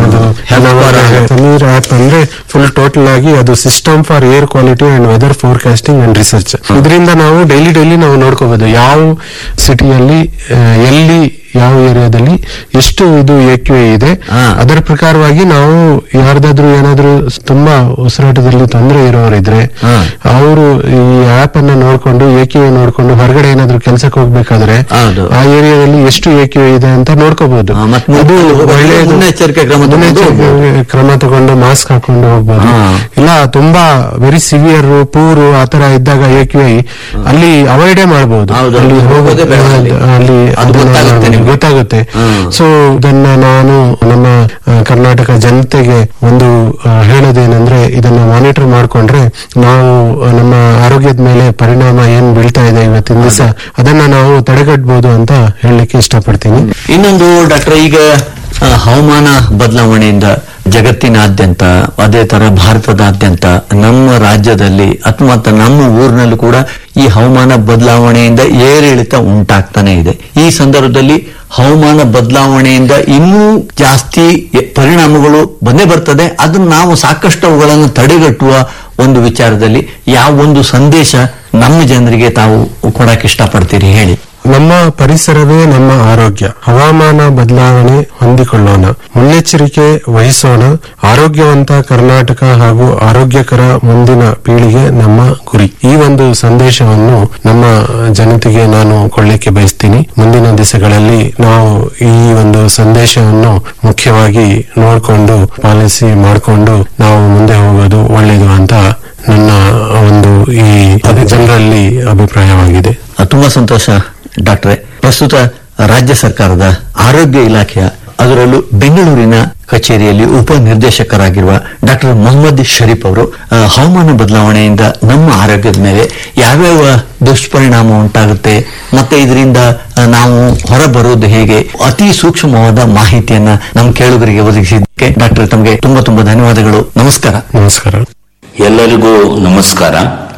Sameer app ಅಂದ್ರೆ ಫುಲ್ ಟೋಟಲ್ ಆಗಿ ಅದು system for air quality and weather forecasting and research ಇದರಿಂದ ನಾವು ಡೈಲಿ ಡೈಲಿ ನಾವು ನೋಡ್ಕೋಬಹುದು ಯಾವ ಸಿಟಿಯಲ್ಲಿ ಎಲ್ಲಿ ಯಾವ ಏರಿಯಾದಲ್ಲಿ ಎಷ್ಟು ಇದು ಎ ಕ್ಯೂ ಇದೆ ಹಾ. ಅದರ ಪ್ರಕಾರವಾಗಿ ನಾವು ಯಾರ್ದಾದ್ರೂ ಏನಾದ್ರೂ ತುಂಬಾ ಉಸಿರಾಟದಲ್ಲಿ ತೊಂದರೆ ಇರೋರಿದ್ರೆ ಹಾ. ಅವರು ಈ ಆಪ್ ಅನ್ನ ನೋಡ್ಕೊಂಡು ಎ ಕ್ಯೂ ನೋಡ್ಕೊಂಡು ಹೊರಗಡೆ ಏನಾದ್ರೂ ಕೆಲ್ಸಕ್ಕೆ ಹೋಗ್ಬೇಕಾದ್ರೆ ಹೌದು. ಆ ಏರಿಯಾದಲ್ಲಿ ಎಷ್ಟು ಎ ಕ್ಯೂ ಇದೆ ಅಂತ ನೋಡ್ಕೋಬಹುದು ಹಾ, ಮತ್ತೆ ಅದು ಮುನ್ನೆಚ್ಚರಿಕೆ ಒಳ್ಳೆಯದು. ಮುನ್ನೆಚ್ಚರಿಕೆ ಕ್ರಮ ತಗೊಂಡು ಮುನ್ನೆಚ್ಚರಿಕೆ ಕ್ರಮ ತಗೊಂಡು ಮಾಸ್ಕ್ ಹಾಕೊಂಡು ಹೋಗ್ಬೋದು ಹಾ. ಇಲ್ಲ ತುಂಬಾ ವೆರಿ ಸಿವಿಯರ್ ಪೂರು ಆತರ ಇದ್ದಾಗ ಎ ಕ್ಯೂ ಐ ಅಲ್ಲಿ ಅವಾಯ್ಡೇ ಮಾಡಬಹುದು ಹೌದು, ಅಲ್ಲಿ ಅಲ್ಲಿ ಹೋಗೋದೇ ಬೇಡ ಅಲ್ಲಿ. ಅಲ್ಲಿ ಅದು ಅದನ್ನ ಗೊತ್ತಾಗುತ್ತೆ ನಿಮ್ಗೆ. ಗೊತ್ತಾಗುತ್ತೆ ಹ್ಮ್. ಸೊ ಇದನ್ನ ನಾನು ನಮ್ಮ ಆ, ಕರ್ನಾಟಕ ಜನತೆಗೆ ಒಂದು ಆ, ಹೇಳೋದೇನೆಂದ್ರೆ ಇದನ್ನ ಮಾನಿಟರ್ ಮಾಡ್ಕೊಂಡ್ರೆ ನಾವು ಆ, ನಮ್ಮ ಆರೋಗ್ಯದ ಮೇಲೆ ಪರಿಣಾಮ ಏನ್ ಬೀಳ್ತಾ ಇದೆ ಇವತ್ತಿನ ದಿವಸ ಅದನ್ನ ನಾವು ತಡೆಗಟ್ಟಬಹುದು ಅಂತ ಹೇಳಲಿಕ್ಕೆ ಇಷ್ಟಪಡ್ತೀನಿ ಇನ್ನೊಂದು ಡಾಕ್ಟರ್ ಈಗ ಆ, ಹವಾಮಾನ ಬದಲಾವಣೆಯಿಂದ ಜಗತ್ತಿನಾದ್ಯಂತ ಅದೇ ತರ ಭಾರತದಾದ್ಯಂತ ನಮ್ಮ ರಾಜ್ಯದಲ್ಲಿ ಅಥವಾ ನಮ್ಮ ಊರಿನಲ್ಲೂ ಕೂಡ ಈ ಹವಾಮಾನ ಬದಲಾವಣೆಯಿಂದ ಏರಿಳಿತ ಉಂಟಾಗ್ತಾನೆ ಇದೆ ಈ ಸಂದರ್ಭದಲ್ಲಿ ಹವಾಮಾನ ಬದಲಾವಣೆಯಿಂದ ಇನ್ನೂ ಜಾಸ್ತಿ ಎ- ಪರಿಣಾಮಗಳು ಬಂದೇ ಬರ್ತದೆ ಅದನ್ನ ನಾವು ಸಾಕಷ್ಟು ಅವುಗಳನ್ನು ತಡೆಗಟ್ಟುವ ಒಂದು ವಿಚಾರದಲ್ಲಿ ಯಾವ ಒಂದು ಸಂದೇಶ ನಮ್ಮ ಜನರಿಗೆ ತಾವು ಕೊಡಕ್ಕೆ ಇಷ್ಟಪಡ್ತೀರಿ ಹೇಳಿ ನಮ್ಮ ಪರಿಸರವೇ ನಮ್ಮ ಆರೋಗ್ಯ ಹವಾಮಾನ ಬದಲಾವಣೆ ಹೊಂದಿಕೊಳ್ಳೋಣ ಮುನ್ನೆಚ್ಚರಿಕೆ ವಹಿಸೋಣ ಆರೋಗ್ಯವಂತ ಕರ್ನಾಟಕ ಹಾಗೂ ಆರೋಗ್ಯಕರ ಮುಂದಿನ ಪೀಳಿಗೆ ನಮ್ಮ ಗುರಿ ಈ ಒಂದು ಸಂದೇಶವನ್ನು ನಮ್ಮ ಜನತೆಗೆ ನಾನು ಕೊಳ್ಳಿಕ್ಕೆ ಬಯಸ್ತೀನಿ ಮುಂದಿನ ದಿವಸಗಳಲ್ಲಿ ನಾವು ಈ ಒಂದು ಸಂದೇಶವನ್ನು ಮುಖ್ಯವಾಗಿ ನೋಡಿಕೊಂಡು ಪಾಲಿಸಿ ಮಾಡಿಕೊಂಡು ನಾವು ಮುಂದೆ ಹೋಗೋದು ಒಳ್ಳೆಯದು ಅಂತ ನನ್ನ ಒಂದು ಈ ಜನರಲ್ಲಿ ಅಭಿಪ್ರಾಯವಾಗಿದೆ ಆ, ತುಂಬಾ ಸಂತೋಷ ಡಾಕ್ಟ್ರೆ ಪ್ರಸ್ತುತ ರಾಜ್ಯ ಸರ್ಕಾರದ ಆರೋಗ್ಯ ಇಲಾಖೆಯ ಅದರಲ್ಲೂ ಬೆಂಗಳೂರಿನ ಕಚೇರಿಯಲ್ಲಿ ಉಪನಿರ್ದೇಶಕರಾಗಿರುವ ಡಾಕ್ಟರ್ ಮೊಹಮ್ಮದ್ ಶರೀಫ್ ಅವರು ಆ, ಹವಾಮಾನ ಬದಲಾವಣೆಯಿಂದ ನಮ್ಮ ಆರೋಗ್ಯದ ಮೇಲೆ ಯಾವ್ಯಾವ ದುಷ್ಪರಿಣಾಮ ಉಂಟಾಗುತ್ತೆ ಮತ್ತೆ ಇದರಿಂದ ಆ, ನಾವು ಹೊರಬರುವುದು ಹೇಗೆ ಅತಿ ಸೂಕ್ಷ್ಮವಾದ ಮಾಹಿತಿಯನ್ನ ನಮ್ಮ ಕೇಳುಗರಿಗೆ ಒದಗಿಸಿದ್ದಕ್ಕೆ ಡಾಕ್ಟರ್ ತಮಗೆ ತುಂಬಾ ತುಂಬಾ ಧನ್ಯವಾದಗಳು ನಮಸ್ಕಾರ ನಮಸ್ಕಾರ ಎಲ್ಲರಿಗೂ ನಮಸ್ಕಾರ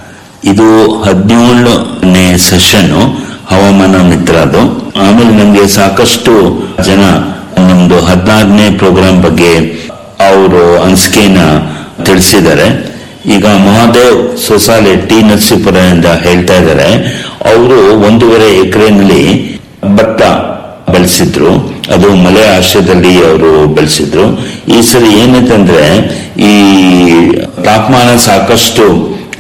ಇದು ಹದಿನೇಳನೇ ಸೆಷನ್ ಹವಾಮಾನ ಮಿತ್ರದು ಆಮೇಲೆ ನಮ್ಗೆ ಸಾಕಷ್ಟು ಜನ ನಮ್ದು ಹದಿನಾರನೇ ಪ್ರೋಗ್ರಾಂ ಬಗ್ಗೆ ಅವರು ಅನಿಸಿಕೆನ ತಿಳಿಸಿದ್ದಾರೆ ಈಗ ಮಹಾದೇವ್ ಸೊಸಾಲೆ ಟಿ ನರಸೀಪುರದಿಂದ ಹೇಳ್ತಾ ಇದ್ದಾರೆ ಅವರು ಒಂದೂವರೆ ಎಕರೆನಲ್ಲಿ ಭತ್ತ ಬೆಳೆಸಿದ್ರು ಅದು ಮಲೆ ಆಶ್ರಯದಲ್ಲಿ ಅವರು ಬೆಳೆಸಿದ್ರು ಈ ಸರಿ ಏನಂತಂದ್ರೆ ಈ ತಾಪಮಾನ ಸಾಕಷ್ಟು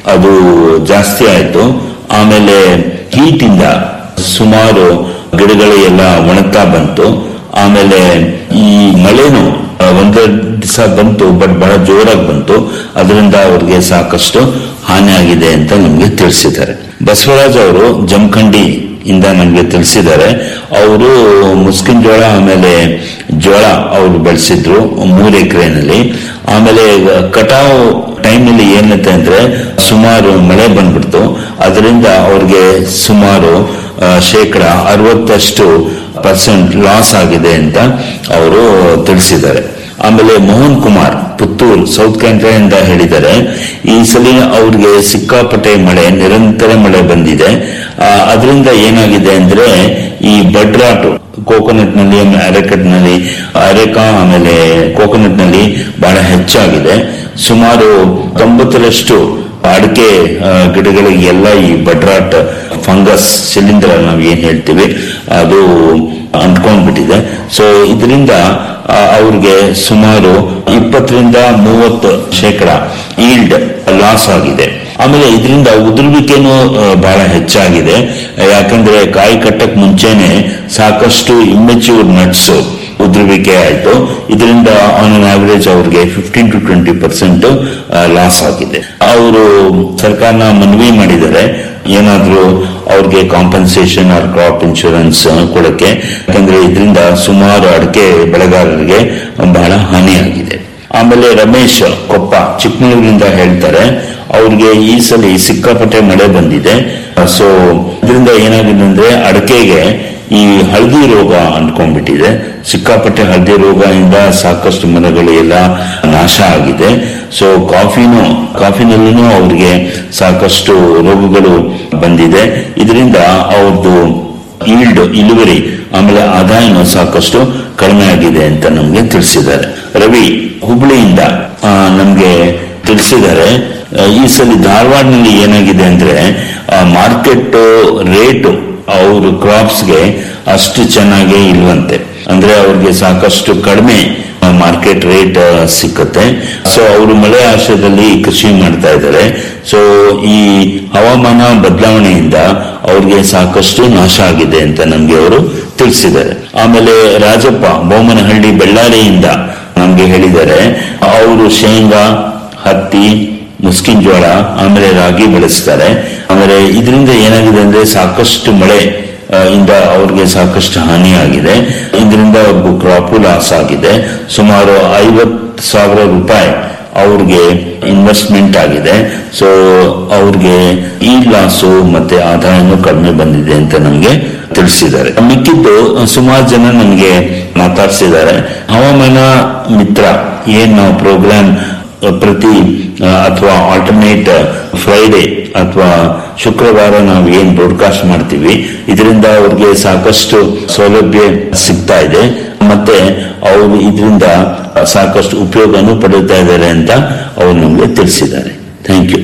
ಅದು ಜಾಸ್ತಿ ಆಯ್ತು ಆಮೇಲೆ ಹೀಟ್ ಇಂದ ಸುಮಾರು ಗಿಡಗಳು ಎಲ್ಲ ಒಣಗ್ತಾ ಬಂತು ಆಮೇಲೆ ಈ ಮಳೆನು ಆ, ಒಂದೆರಡು ದಿವಸ ಬಂತು ಬಟ್ ಬಹಳ ಜೋರಾಗಿ ಬಂತು ಅದರಿಂದ ಅವ್ರಿಗೆ ಸಾಕಷ್ಟು ಹಾನಿ ಆಗಿದೆ ಅಂತ ನಮ್ಗೆ ತಿಳಿಸಿದ್ದಾರೆ ಬಸವರಾಜ್ ಅವರು ಜಮಖಂಡಿ ಇಂದ ನಮ್ಗೆ ತಿಳಿಸಿದ್ದಾರೆ ಅವರು ಮುಸ್ಕಿನ್ ಜೋಳ ಆಮೇಲೆ ಜೋಳ ಅವರು ಬೆಳೆಸಿದ್ರು ಮೂರು ಎಕರೆನಲ್ಲಿ ಆಮೇಲೆ ಕಟಾವು ಟೈಮ್ನಲ್ಲಿ ಏನತ್ತೆ ಅಂದ್ರೆ ಸುಮಾರು ಮಳೆ ಬಂದ್ಬಿಡ್ತು ಅದರಿಂದ ಅವ್ರಿಗೆ ಸುಮಾರು ಆ, ಶೇಕಡ ಅರವತ್ತಷ್ಟು ಪರ್ಸೆಂಟ್ ಲಾಸ್ ಆಗಿದೆ ಅಂತ ಅವರು ತಿಳಿಸಿದ್ದಾರೆ ಆಮೇಲೆ ಮೋಹನ್ ಕುಮಾರ್ ಪುತ್ತೂರ್ ಸೌತ್ ಕ್ಯಾಂಟ್ರಿಯಿಂದ ಹೇಳಿದ್ದಾರೆ ಈ ಸಲ ಅವ್ರಿಗೆ ಸಿಕ್ಕಾಪಟ್ಟೆ ಮಳೆ ನಿರಂತರ ಮಳೆ ಬಂದಿದೆ ಅದರಿಂದ ಏನಾಗಿದೆ ಅಂದ್ರೆ ಈ ಬಡ್ರಾಟು ಕೋಕೋನಟ್ ನಲ್ಲಿ ಅರೆಕಟ್ ನಲ್ಲಿ ಅರೆಕಾ ಆಮೇಲೆ ಕೋಕೋನಟ್ ನಲ್ಲಿ ಬಹಳ ಹೆಚ್ಚಾಗಿದೆ ಸುಮಾರು ತೊಂಬತ್ತರಷ್ಟು ಅಡಿಕೆ ಆ, ಗಿಡಗಳಿಗೆ ಎಲ್ಲ ಈ ಬಡ್ರಾಟ್ ಫಂಗಸ್ ಶಿಲೀಂಧ್ರ ನಾವು ಏನ್ ಹೇಳ್ತೀವಿ ಅದು ಅಂಟ್ಕೊಂಡ್ಬಿಟ್ಟಿದೆ ಸೊ ಇದರಿಂದ ಅವ್ರಿಗೆ ಸುಮಾರು ಇಪ್ಪತ್ತರಿಂದ ಮೂವತ್ತು ಶೇಕಡ ಈಲ್ಡ್ ಲಾಸ್ ಆಗಿದೆ ಆಮೇಲೆ ಇದರಿಂದ ಉದುರುವಿಕೆನೂ ಆ, ಬಹಳ ಹೆಚ್ಚಾಗಿದೆ ಯಾಕಂದ್ರೆ ಕಾಯಿ ಕಟ್ಟಕ್ ಮುಂಚೆನೆ ಸಾಕಷ್ಟು ಇಮ್ಮೆಚ್ಯೂರ್ ನಟ್ಸ್ ಉದುರುವಿಕೆ ಆಯ್ತು ಇದರಿಂದ ಆನ್ ಅನ್ ಆವರೇಜ್ ಅವ್ರಿಗೆ fifteen to twenty percent loss ಆಗಿದೆ ಅವರು ಸರ್ಕಾರನ ಮನವಿ ಮಾಡಿದ್ದಾರೆ ಏನಾದ್ರೂ ಅವ್ರಿಗೆ ಕಾಂಪನ್ಸೇಷನ್ ಆರ್ ಕ್ರಾಪ್ ಇನ್ಶೂರೆನ್ಸ್ ಕೊಡಕ್ಕೆ ಯಾಕಂದ್ರೆ ಇದರಿಂದ ಸುಮಾರು ಅಡಿಕೆ ಬೆಳೆಗಾರರಿಗೆ ಬಹಳ ಹಾನಿಯಾಗಿದೆ ಆಮೇಲೆ ರಮೇಶ್ ಕೊಪ್ಪ ಚಿಕ್ಕಮಗಳೂರಿನಿಂದ ಹೇಳ್ತಾರೆ ಅವ್ರಿಗೆ ಈ ಸಲ ಸಿಕ್ಕಾಪಟ್ಟೆ ಮಳೆ ಬಂದಿದೆ ಸೊ ಇದರಿಂದ ಏನಾಗಿದೆ ಅಂದ್ರೆ ಅಡಿಕೆಗೆ ಈ ಹಳದಿ ರೋಗ ಅಂಟ್ಕೊಂಡ್ಬಿಟ್ಟಿದೆ ಸಿಕ್ಕಾಪಟ್ಟೆ ಹಳದಿ ರೋಗದಿಂದ ಸಾಕಷ್ಟು ಮರಗಳು ಎಲ್ಲ ನಾಶ ಆಗಿದೆ ಸೊ ಕಾಫಿನೂ ಕಾಫಿನಲ್ಲಿನೂ ಅವ್ರಿಗೆ ಸಾಕಷ್ಟು ರೋಗಗಳು ಬಂದಿದೆ ಇದರಿಂದ ಅವ್ರದ್ದು ಈಲ್ಡ್ ಇಳುವರಿ ಆಮೇಲೆ ಆದಾಯನೂ ಸಾಕಷ್ಟು ಕಡಿಮೆ ಆಗಿದೆ ಅಂತ ನಮ್ಗೆ ತಿಳಿಸಿದ್ದಾರೆ ರವಿ ಹುಬ್ಳಿಯಿಂದ ಆ, ನಮ್ಗೆ ತಿಳಿಸಿದ್ದಾರೆ ಆ, ಈ ಸಲ ಧಾರವಾಡನಲ್ಲಿ ಏನಾಗಿದೆ ಅಂದ್ರೆ ಮಾರ್ಕೆಟ್ ರೇಟ್ ಅವ್ರ ಕ್ರಾಪ್ಸ್ಗೆ ಅಷ್ಟು ಚೆನ್ನಾಗಿ ಇಲ್ವಂತೆ ಅಂದ್ರೆ ಅವ್ರಿಗೆ ಸಾಕಷ್ಟು ಕಡಿಮೆ ಮಾರ್ಕೆಟ್ ರೇಟ್ ಸಿಕ್ಕತ್ತೆ ಸೊ ಅವರು ಮಳೆ ಆಶ್ರಯದಲ್ಲಿ ಕೃಷಿ ಮಾಡ್ತಾ ಇದ್ದಾರೆ ಸೊ ಈ ಹವಾಮಾನ ಬದಲಾವಣೆಯಿಂದ ಅವ್ರಿಗೆ ಸಾಕಷ್ಟು ನಾಶ ಆಗಿದೆ ಅಂತ ನಮ್ಗೆ ಅವರು ತಿಳಿಸಿದ್ದಾರೆ ಆಮೇಲೆ ರಾಜಪ್ಪ ಬೊಮ್ಮನಹಳ್ಳಿ ಬೆಳ್ಳಾರಿಯಿಂದ ನಮ್ಗೆ ಹೇಳಿದ್ದಾರೆ ಅವರು ಶೇಂಗಾ ಹತ್ತಿ ಮುಸ್ಕಿನ್ ಜೋಳ ಆಮೇಲೆ ರಾಗಿ ಬೆಳೆಸ್ತಾರೆ ಆಮೇಲೆ ಇದರಿಂದ ಏನಾಗಿದೆ ಅಂದ್ರೆ ಸಾಕಷ್ಟು ಮಳೆ ಆ, ಇಂದ ಅವ್ರಿಗೆ ಸಾಕಷ್ಟು ಹಾನಿಯಾಗಿದೆ ಇದರಿಂದ ಕ್ರಾಪು ಲಾಸ್ ಆಗಿದೆ ಸುಮಾರು ಐವತ್ತು ಸಾವಿರ ರೂಪಾಯಿ ಅವ್ರಿಗೆ ಇನ್ವೆಸ್ಟ್ಮೆಂಟ್ ಆಗಿದೆ ಸೊ ಅವ್ರಿಗೆ ಈ ಲಾಸು ಮತ್ತೆ ಆದಾಯನೂ ಕಡಿಮೆ ಬಂದಿದೆ ಅಂತ ನಮ್ಗೆ ತಿಳಿಸಿದ್ದಾರೆ ಮಿಕ್ಕಿದ್ದು ಸುಮಾರು ಜನ ನಮ್ಗೆ ಮಾತಾಡ್ಸಿದ್ದಾರೆ ಹವಾಮಾನ ಮಿತ್ರ ಏನ್ ನಾವು ಪ್ರೋಗ್ರಾಮ್ ಪ್ರತಿ ಅಥವಾ ಆಲ್ಟರ್ನೇಟ್ ಫ್ರೈಡೆ ಅಥವಾ ಶುಕ್ರವಾರ ನಾವು ಏನ್ ಬ್ರಾಡ್ಕಾಸ್ಟ್ ಮಾಡ್ತೀವಿ ಇದರಿಂದ ಅವ್ರಿಗೆ ಸಾಕಷ್ಟು ಸೌಲಭ್ಯ ಸಿಗ್ತಾ ಇದೆ ಮತ್ತೆ ಅವರು ಇದರಿಂದ ಸಾಕಷ್ಟು ಉಪಯೋಗನೂ ಪಡೆಯುತ್ತಾ ಇದ್ದಾರೆ ಅಂತ ಅವರು ನಮ್ಗೆ ತಿಳಿಸಿದ್ದಾರೆ ಥ್ಯಾಂಕ್ ಯು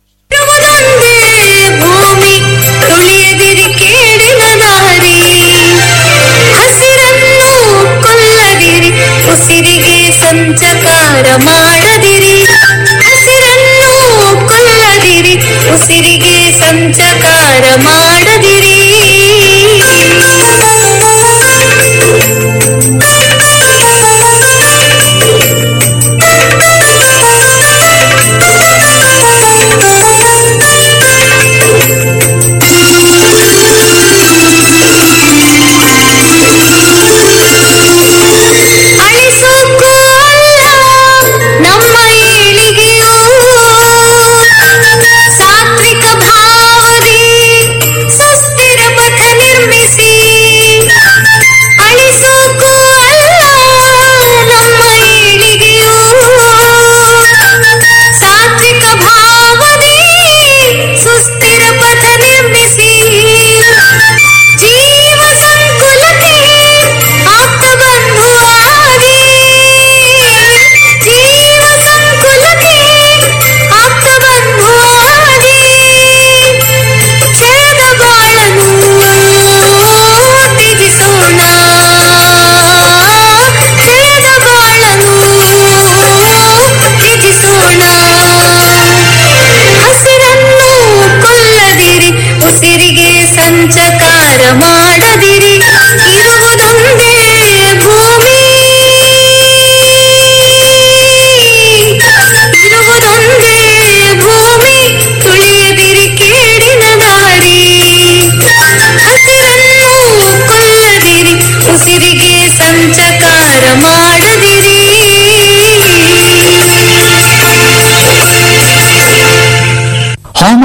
ಇರುವುದೊಂದೇ ಭೂಮಿ ತುಳಿಯದಿರಿ ಕೇಡಿನ ದಾರಿ ಹಸಿರನ್ನು ಕೊಲ್ಲದಿರಿ ಉಸಿರಿಗೆ ಸಂಚಕಾರ ಮಾಡದಿರಿ ಹಸಿರನ್ನು ಕೊಲ್ಲದಿರಿ ಉಸಿರಿಗೆ ಸಂಚಕಾರ ಮಾಡದಿರಿ ಅಳಿಸೋಕ್ಕೂ ಅಲ್ಲ ನಮ್ಮ ಏಳಿಗೆಯು ಸಾತ್ವಿಕ ಭಾವದಿ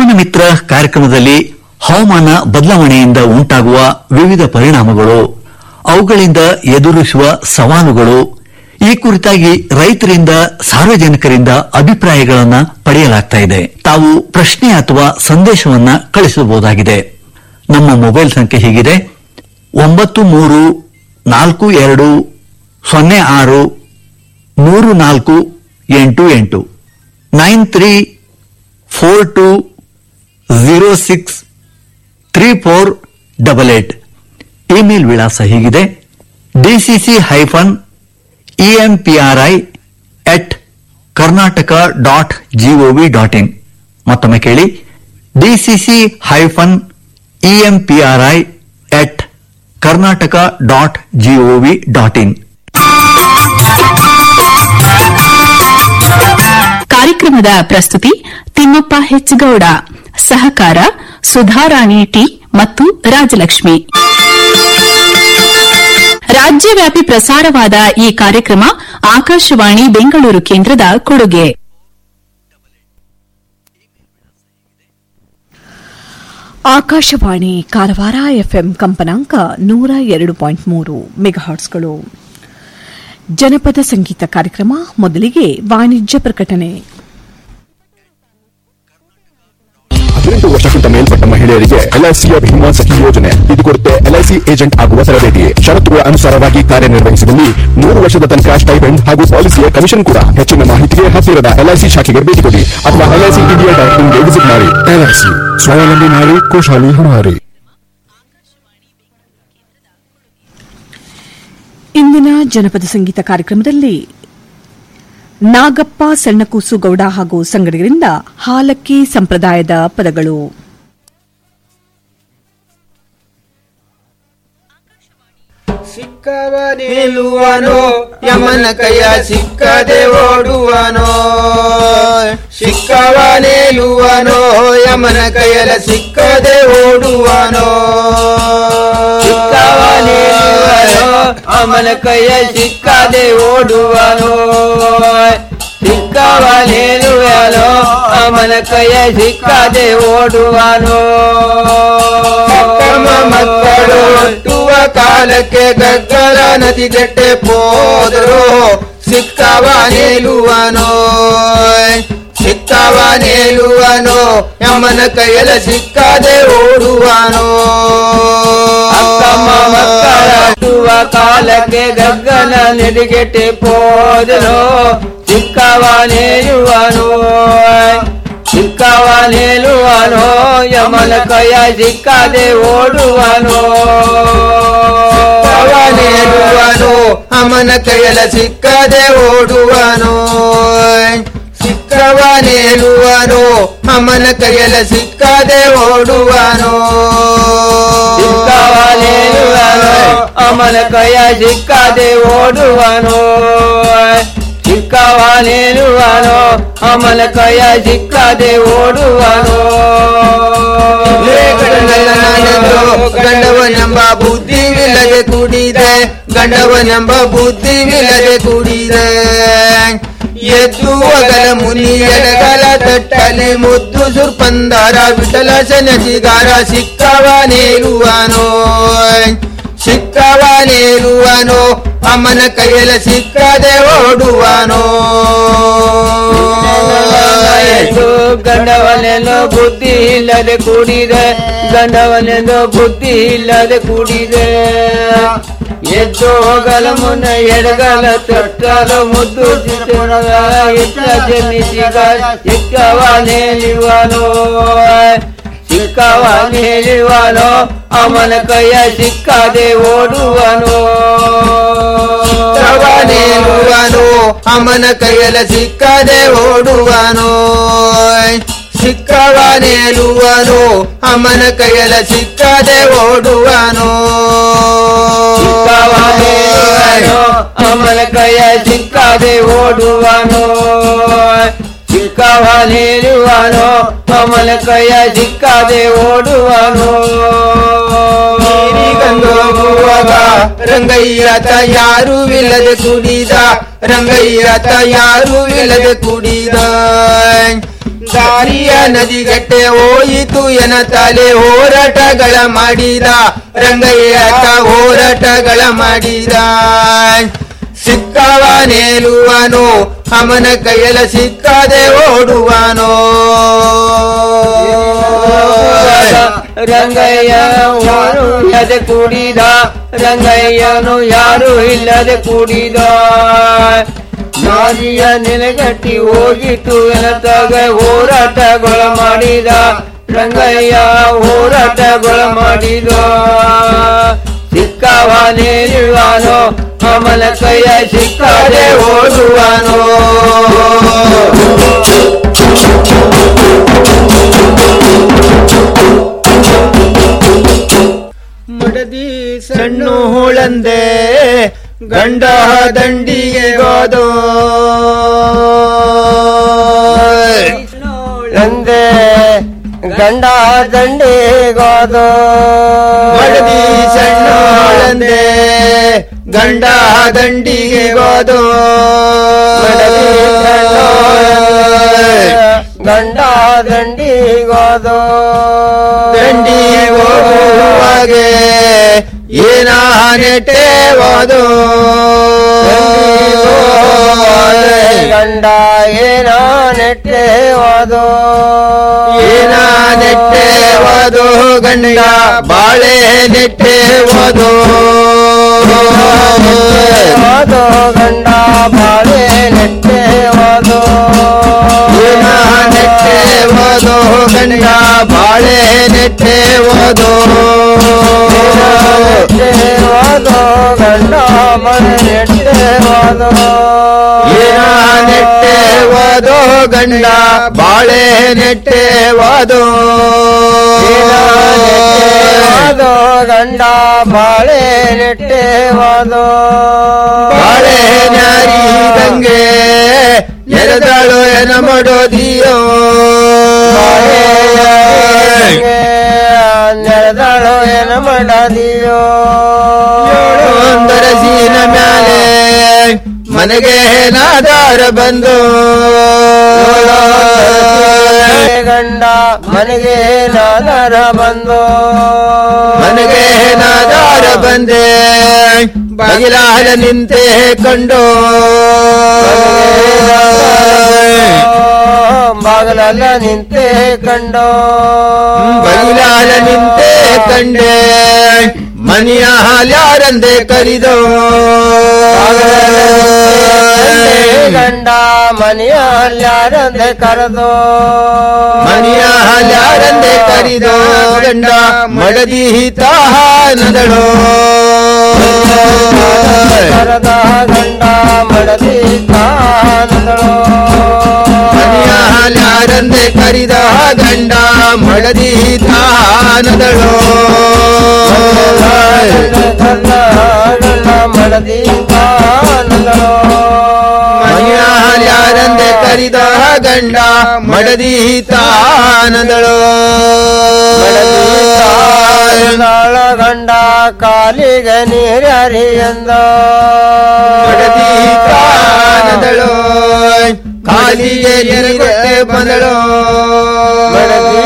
ಹವಾಮಾನ ಮಿತ್ರ ಕಾರ್ಯಕ್ರಮದಲ್ಲಿ ಹವಾಮಾನ ಬದಲಾವಣೆಯಿಂದ ಉಂಟಾಗುವ ವಿವಿಧ ಪರಿಣಾಮಗಳು ಅವುಗಳಿಂದ ಎದುರಿಸುವ ಸವಾಲುಗಳು ಈ ಕುರಿತಾಗಿ ರೈತರಿಂದ ಸಾರ್ವಜನಿಕರಿಂದ ಅಭಿಪ್ರಾಯಗಳನ್ನು ಪಡೆಯಲಾಗ್ತಾ ಇದೆ ತಾವು ಪ್ರಶ್ನೆ ಅಥವಾ ಸಂದೇಶವನ್ನ ಕಳಿಸಬಹುದಾಗಿದೆ ನಮ್ಮ ಮೊಬೈಲ್ ಸಂಖ್ಯೆ ಹೀಗಿದೆ ಒಂಬತ್ತು ಮೂರು ನಾಲ್ಕು ಎರಡು ಸೊನ್ನೆ ಆರು ಮೂರು ನಾಲ್ಕು ಎಂಟು ಎಂಟು nine three four two zero six three four double eight email ವಿಳಾಸ ಹೀಗಿದೆ DCC hyphen EMPRI at Karnataka dot GOV dot in ಮತ್ತೊಮ್ಮೆ ಕೇಳಿ DCC hyphen EMPRI at Karnataka dot GOV dot in ಕಾರ್ಯಕ್ರಮದ ಪ್ರಸ್ತುತಿ ತಿಮ್ಮಪ್ಪ ಹೆಚ್ಚಗೌಡ ಸಹಕಾರ ಸುಧಾರಾಣಿ ಟಿ ಮತ್ತು ರಾಜಲಕ್ಷ್ಮಿ ರಾಜ್ಯವ್ಯಾಪಿ ಪ್ರಸಾರವಾದ ಈ ಕಾರ್ಯಕ್ರಮ ಆಕಾಶವಾಣಿ ಬೆಂಗಳೂರು ಕೇಂದ್ರದ ಕೊಡುಗೆ ಆಕಾಶವಾಣಿ ಕಾರವಾರ ಎಫ್ಎಂ ಕಂಪನಾಂಕ ನೂರ ಎರಡು ಪಾಯಿಂಟ್ ಮೂರು ಮೆಗಾಹಾಟ್ಸ್ಗಳು ಜನಪದ ಸಂಗೀತ ಕಾರ್ಯಕ್ರಮ ಮೊದಲಿಗೆ ವಾಣಿಜ್ಯ ಪ್ರಕಟಣೆ ಹದಿನೆಂಟು ವರ್ಷಕ್ಕಿಂತ ಮೇಲ್ಪಟ್ಟ ಮಹಿಳೆಯರಿಗೆ ಎಲ್ಐಸಿಯ ಭೀಮಾ ಸಖಿ ಯೋಜನೆ ಇದು ಕೊಡುತ್ತೆ ಎಲ್ಐಸಿ ಏಜೆಂಟ್ ಆಗುವ ತರಬೇತಿ ಷರತ್ತುಗಳ ಅನುಸಾರವಾಗಿ ಕಾರ್ಯನಿರ್ವಹಿಸಿದಲ್ಲಿ ಮೂರು ವರ್ಷದ ತನಕ ಸ್ಟೈಪೆಂಡ್ ಹಾಗೂ ಪಾಲಿಸಿಯ ಕಮಿಷನ್ ಕೂಡ ಹೆಚ್ಚಿನ ಮಾಹಿತಿಗೆ ಹತ್ತಿರದ ಎಲ್ಐಸಿ ಶಾಖೆಗೆ ಭೇಟಿ ಕೊಡಿ ಅಥವಾ ಎಲ್ಐಸಿ ಇಂಡಿಯಾ ಡಾಟ್ ಇನ್ಗೆ ವಿಸಿಟ್ ಮಾಡಿ ಎಲ್ಐಸಿ ಸ್ವಾವಲಂಬಿ ನಾರಿ ಖುಷಾಲಿ ಹಮಾರಿ ಇಂದಿನ ಜನಪದ ಸಂಗೀತ ಕಾರ್ಯಕ್ರಮದಲ್ಲಿ ನಾಗಪ್ಪ ಸಣ್ಣಕೂಸು ಗೌಡ ಹಾಗೂ ಸಂಗಡಿಗರಿಂದ ಹಾಲಕ್ಕಿ ಸಂಪ್ರದಾಯದ ಪದಗಳು ಸಿಕ್ಕವ ನಿಲ್ಲುವನೋ ಯಮನ ಕೈಯ ಸಿಕ್ಕದೆ ಓಡುವನೋ ಸಿಕ್ಕವ ನಿಲ್ಲುವನೋ ಯಮನ ಕೈಯಲ ಸಿಕ್ಕದೆ ಓಡುವನೋ ಸಿಕ್ಕವ ನಿಲ್ಲುವನೋ ಅಮನ ಕೈಯ ಸಿಕ್ಕದೆ ಓಡುವನೋ ಸಿಕ್ಕವ ನಿಲ್ಲುವನೋ ಅಮನ ಕೈಯ ಸಿಕ್ಕದೆ ಓಡುವನೋ ಮಕ್ಕಳು ಹುಟ್ಟುವ ಕಾಲಕ್ಕೆ ಗಗ್ಗಲ ನದಿ ಗಟ್ಟೆ ಹೋದರು ಸಿಕ್ಕವ ನಿಲ್ಲುವನೋ ಸಿಕ್ಕವ ನಿಲ್ಲುವನೋ ಯಮನ ಕೈಯಲ ಸಿಕ್ಕದೆ ಓಡುವನೋ ಅಕ್ಕಮ್ಮ ಮಕ್ಕಳ ಹುಟ್ಟುವ ಕಾಲಕ್ಕೆ ಗಗ್ಗಲ ನದಿಗೆಟ್ಟೆ ಹೋದರು ಸಿಕ್ಕವ ನಿಲ್ಲುವನೋ ಸಿಕ್ಕವ ನಿಲ್ಲುವನೋ ಯಮನ ಕೈಯ ಸಿಕ್ಕದೆ ಓಡುವನೋ ಸಿಕ್ಕವ ನಿಲ್ಲುವನೋ ಅಮನ ಕೈಯಲ ಸಿಕ್ಕದೆ ಓಡುವನೋ ಸಿಕ್ಕವ ನಿಲ್ಲುವನೋ ಅಮನ ಕೈಯಲ ಸಿಕ್ಕದೆ ಓಡುವನೋ ಸಿಕ್ಕವ ನಿಲ್ಲುವನೋ ಅಮನ ಕೈಯ ಸಿಕ್ಕದೆ ಓಡುವನೋ ಸಿಕ್ಕವ ನಿಲ್ಲುವನೋ ಅಮಲ ಕೈಯ ಸಿಕ್ಕದೆ ಓಡುವನೋ ಗಂಡವನೆಂಬ ಬುದ್ಧಿವಿಲ್ಲದೆ ಕುಡಿದೆ ಗಂಡವನೆಂಬ ಬುದ್ಧಿವಿಲ್ಲದೆ ಕುಡಿದೆ ಎದ್ದು ಅಗಲ ಮುನಿ ಎಡಗಲ ತಟ್ಟಲೆ ಮುದ್ದು ಸುರ್ಪಂದಾರ ವಿಠಲ ಸನಜಿಗಾರ ಸಿಕ್ಕವ ನೇರುವನೋ ಸಿಕ್ಕವ ನೇರುವನೋ ಅಮ್ಮನ ಕೈಯಲ ಸಿಕ್ಕದೆ ಓಡುವನೋ ಗಂಡವನೆಂದು ಬುದ್ಧಿ ಇಲ್ಲದೆ ಕೂಡಿದೆ ಗಂಡವನೆಂದು ಬುದ್ಧಿ ಇಲ್ಲದೆ ಕೂಡಿದೆ ಎದ್ದು ಹೋಗಲ ಮುನ್ನ ಎಡಗಲ ತೊಟ್ಟಲು ಮುದ್ದು ಎತ್ತ ಜನಿಸಿಗ ಸಿಕ್ಕವ ನೇಲಿವನೋ ಸಿಕ್ಕವ ನೇಲಿವನೋ ಅಮನ ಕೈಯ ಸಿಕ್ಕದೆ ಓಡುವನೋ ಸಿಕ್ಕವನೇನುವನು ಅಮನ ಕೈಯಲ ಸಿಕ್ಕದೆ ಓಡುವನೋ ಸಿಕ್ಕವನೇನುವನು ಅಮನ ಕೈಯಲ ಸಿಕ್ಕದೆ ಓಡುವನೋ ಸಿಕ್ಕವನೇನುವನು ಅಮನ ಕೈಯ ಸಿಕ್ಕದೆ ಓಡುವನೋ ಸಿಕ್ಕವನೇನುವನು ಅಮನ ಕೈಯ ಸಿಕ್ಕದೆ ಓಡುವನೋ ಹೋಗುವಾಗ ರಂಗಯ್ಯತ ಯಾರು ಇಲ್ಲದೆ ಕುಡಿದ ರಂಗಯ್ಯತ ಯಾರು ಇಲ್ಲದೆ ಕುಡಿದ ದಾರಿಯ ನದಿಗಟ್ಟೆ ಹೋಯಿತು ಎನ ತಲೆ ಹೋರಾಟಗಳ ಮಾಡಿದ ರಂಗಯ್ಯಕ ಹೋರಾಟಗಳ ಮಾಡಿದ ಸಿಕ್ಕವ ನೇಲುವನು ಅಮನ ಕೈಯಲ ಸಿಕ್ಕದೆ ಓಡುವನೋ ರಂಗಯ್ಯ ಯಾರು ಇಲ್ಲದೆ ಕೂಡಿದ ರಂಗಯ್ಯನು ಯಾರು ಇಲ್ಲದೆ ಕೂಡಿದ ನಾದಿಯ ನೆಲೆಗಟ್ಟಿ ಹೋಗಿತು ಎನತಾಗ ಹೋರಾಟಗಳ ಮಾಡಿದ ರಂಗಯ್ಯ ಹೋರಾಟಗಳ ಮಾಡಿದ ಸಿಕ್ಕವನೇಳುವನೋ ಕಮಲ ಕೈಯ ಸಿಕ್ಕದೆ ಓಡುವನೋ ಮಡದಿ ಸಣ್ಣ ಹುಳಂದೆ ಗಂಡ ದಂಡಿಗೆ ಗೋದೋ ನಂದೆ ಗಂಡ ದಂಡಿಗೋದು ಮಡದಿ ಸಣ್ಣ ಹುಳಂದೆ ಗಂಡ ದಂಡಿಗೆ ಗೋದೋ ಗಂಡ ದಂಡಿಗೋದು ದಂಡಿ ಹೋಗುವಾಗೆ ಏನ ನೆಟ್ಟೆವಾದು ಗಂಡ ಏನೋ ನೆಟ್ಟೆ ಹೋದು ಏನ ನೆಟ್ಟೆವಾದು ಗಂಡ ಬಾಳೆ ನೆಟ್ಟೆವಾದು ಹೋದು ಗಂಡ ಬಾಳೆ ನೆಟ್ಟೆ ಹೋದು ಏನ ನೆಟ್ಟೆವಾದು ಗಂಡ ಬಾಳೆ ನೆಟ್ಟೆವಾದು ಹೋದು ಗಂಡ ಬಾಳೆ ನೆಟ್ಟೆ ಹೋದು ಏನ ನೆಟ್ಟೆವಾದು ಗಂಡ ಬಾಳೆ ನೆಟ್ಟೆವಾದು ಹೋದು ಗಂಡ ಬಾಳೆ ನೆಟ್ಟೆ ಹೋದು ಬಾಳೆ ನ್ಯಾರಿದಂಗೆ ಎರೆದಳು ಎನ ಮಾಡೋದಿಯೋ ನೆರೆದಳು ಏನ ಮಾಡದಿಯೋ ಒಂದರಸಿನ ಮ್ಯಾಲೆ ಮನೆಗೆ ನಾದಾರ ಬಂದು ಗಂಡ ಮನೆಗೆ ನಾದರ ಬಂದು ಮನೆಗೆ ನಾದಾರ ಬಂದೆ ಬಗಿಲಾಲ ನಿಂತೆ ಕಂಡು ಬಾಗಲೆಲ್ಲ ನಿಂತೆ ಕಂಡು ಬಗಿಲಾಲ ನಿಂತೆ ಕಂಡೆ ಮನೆಯ ಹಾಲ್ಯಾರಂದೆ ಕರಿದೋ ಗಂಡ ಮನೆಯ ಯಾರಂದೆ ಕರೆದು ಮನೆಯ ಹಾಲ್ಯಾರಂದೆ ಕರಿದೋ ಗಂಡ ಮಡದಿ ತಾನದಳೋ ಕರೆದ ಗಂಡ ಮಡದಿ ಕಾನದಳು ಮನೆಯ ಹಾಲ್ಯಾರಂದೆ ಕರಿದ ಗಂಡ ಮಡದಿ ತಾನದಳೋ ಗಂಡ ಮಡದಿ ಕಾನದಳು ಮನೆಯ ಹಾಲ್ಯಾರಂದೆ ಕರಿದ ಗಂಡ ಮಡದಿ ತಾನದಳೋ ನಾಳ ಗಂಡ ಕಾಲಿಗೆ ನೀರ್ಯಾರಿ ಎಂದ ಮಡದಿ ತಾನದಳೋ ಕಾಲಿಗೆ ನೆರಗೊಟ್ಟೆ ಬಂದಳೋ ಮಡದಿ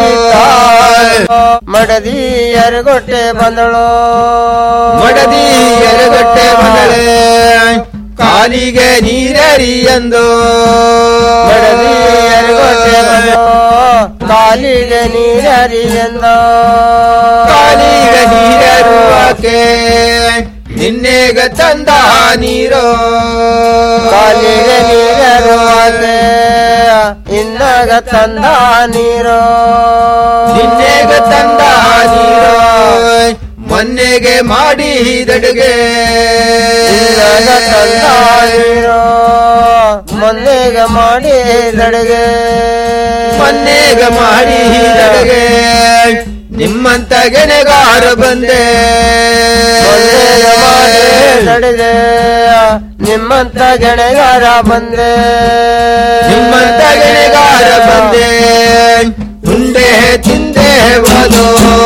ಮಡದಿ ಎರಗೊಟ್ಟೆ ಬಂದಳು ಮಡದಿ ಎರಗೊಟ್ಟೆ ಬಂದಳೆ ಕಾಲಿಗೆ ನೀರರಿ ಎಂದು ಮಡದಿ ಎರಗೊಟ್ಟೆ ಬಂದಳು ಕಾಲಿಗೆ ನೀರರಿ ಎಂದ ಕಾಲಿಗೆ ನೀರರುವಾಕೆ ನಿನ್ನೆಗ ತಂದ ನೀರೋ ಕಾಲಿಗೆ ನೀರರುವಾಕೆ ಇನ್ನಾಗ ತಂದ ನೀರು ನಿನ್ನೆಗ ತಂದ ನೀರೋ ಮೊನ್ನೆಗೆ ಮಾಡಿದಡುಗೆ ಇನ್ನಾಗ ತಂದ ನೀರು ಮೊನ್ನೆಗೆ ಮಾಡಿ ದಡಿಗೆ ಮೊನ್ನೆಗ ಮಾಡಿದಡುಗೆ ನಿಮ್ಮಂತ ಗೆನೆಗಾರ ಬಂದೆ ಮೊನ್ನೆಗೆ ಮಾಡಿ ದಡಿಗೆ ನಿಮ್ಮಂತ ಗೆಳೆಗಾರ ಬಂದೆ ನಿಮ್ಮಂತ ಗೆಳೆಗಾರ ಬಂದೆ ಉಂಡೆ ತಿಂದೆ ಬದೋ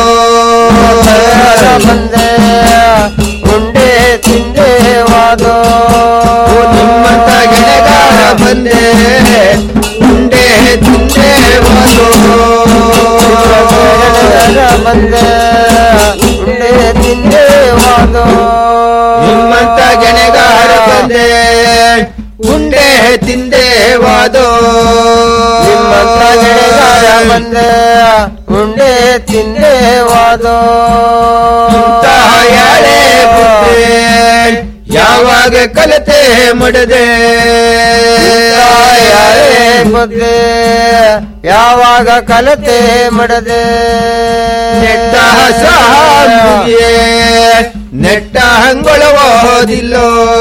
ಬಂದೆ ಉಂಡೆ ತಿಂದೆ ವಾದೋ ನಿಮ್ಮಂತ ಗೆಳೆಗಾರ ಬಂದೆ ಉಂಡೆ ತಿಂದೆ ಬಂದೆ ಉಂಡೆ ತಿಂದೆ ವಾದು ನಿಮ್ಮಂತ ಗೆಣೆಗಾರ ಬಂದೆ ಉಂಡೆ ತಿಂದೆ ವಾದೋ ನಿಮ್ಮಂತ ಗೆಳೆಗಾರ ಬಂದೆ ಉಂಡೆ ತಿಂದೆ ವಾದು ಯಾಳೆ ಬುದ್ಧಿ ಯಾವಾಗ ಕಲತೆ ಮಡದೆ ಯಾರೇ ಬುದ್ಧಿ ಯಾವಾಗ ಕಲತೆ ಮಡದೆ ನೆಟ್ಟ ಸಾಮಿಗೆ ನೆಟ್ಟ ಹಂಗೊಳವೋದಿಲ್ಲೋ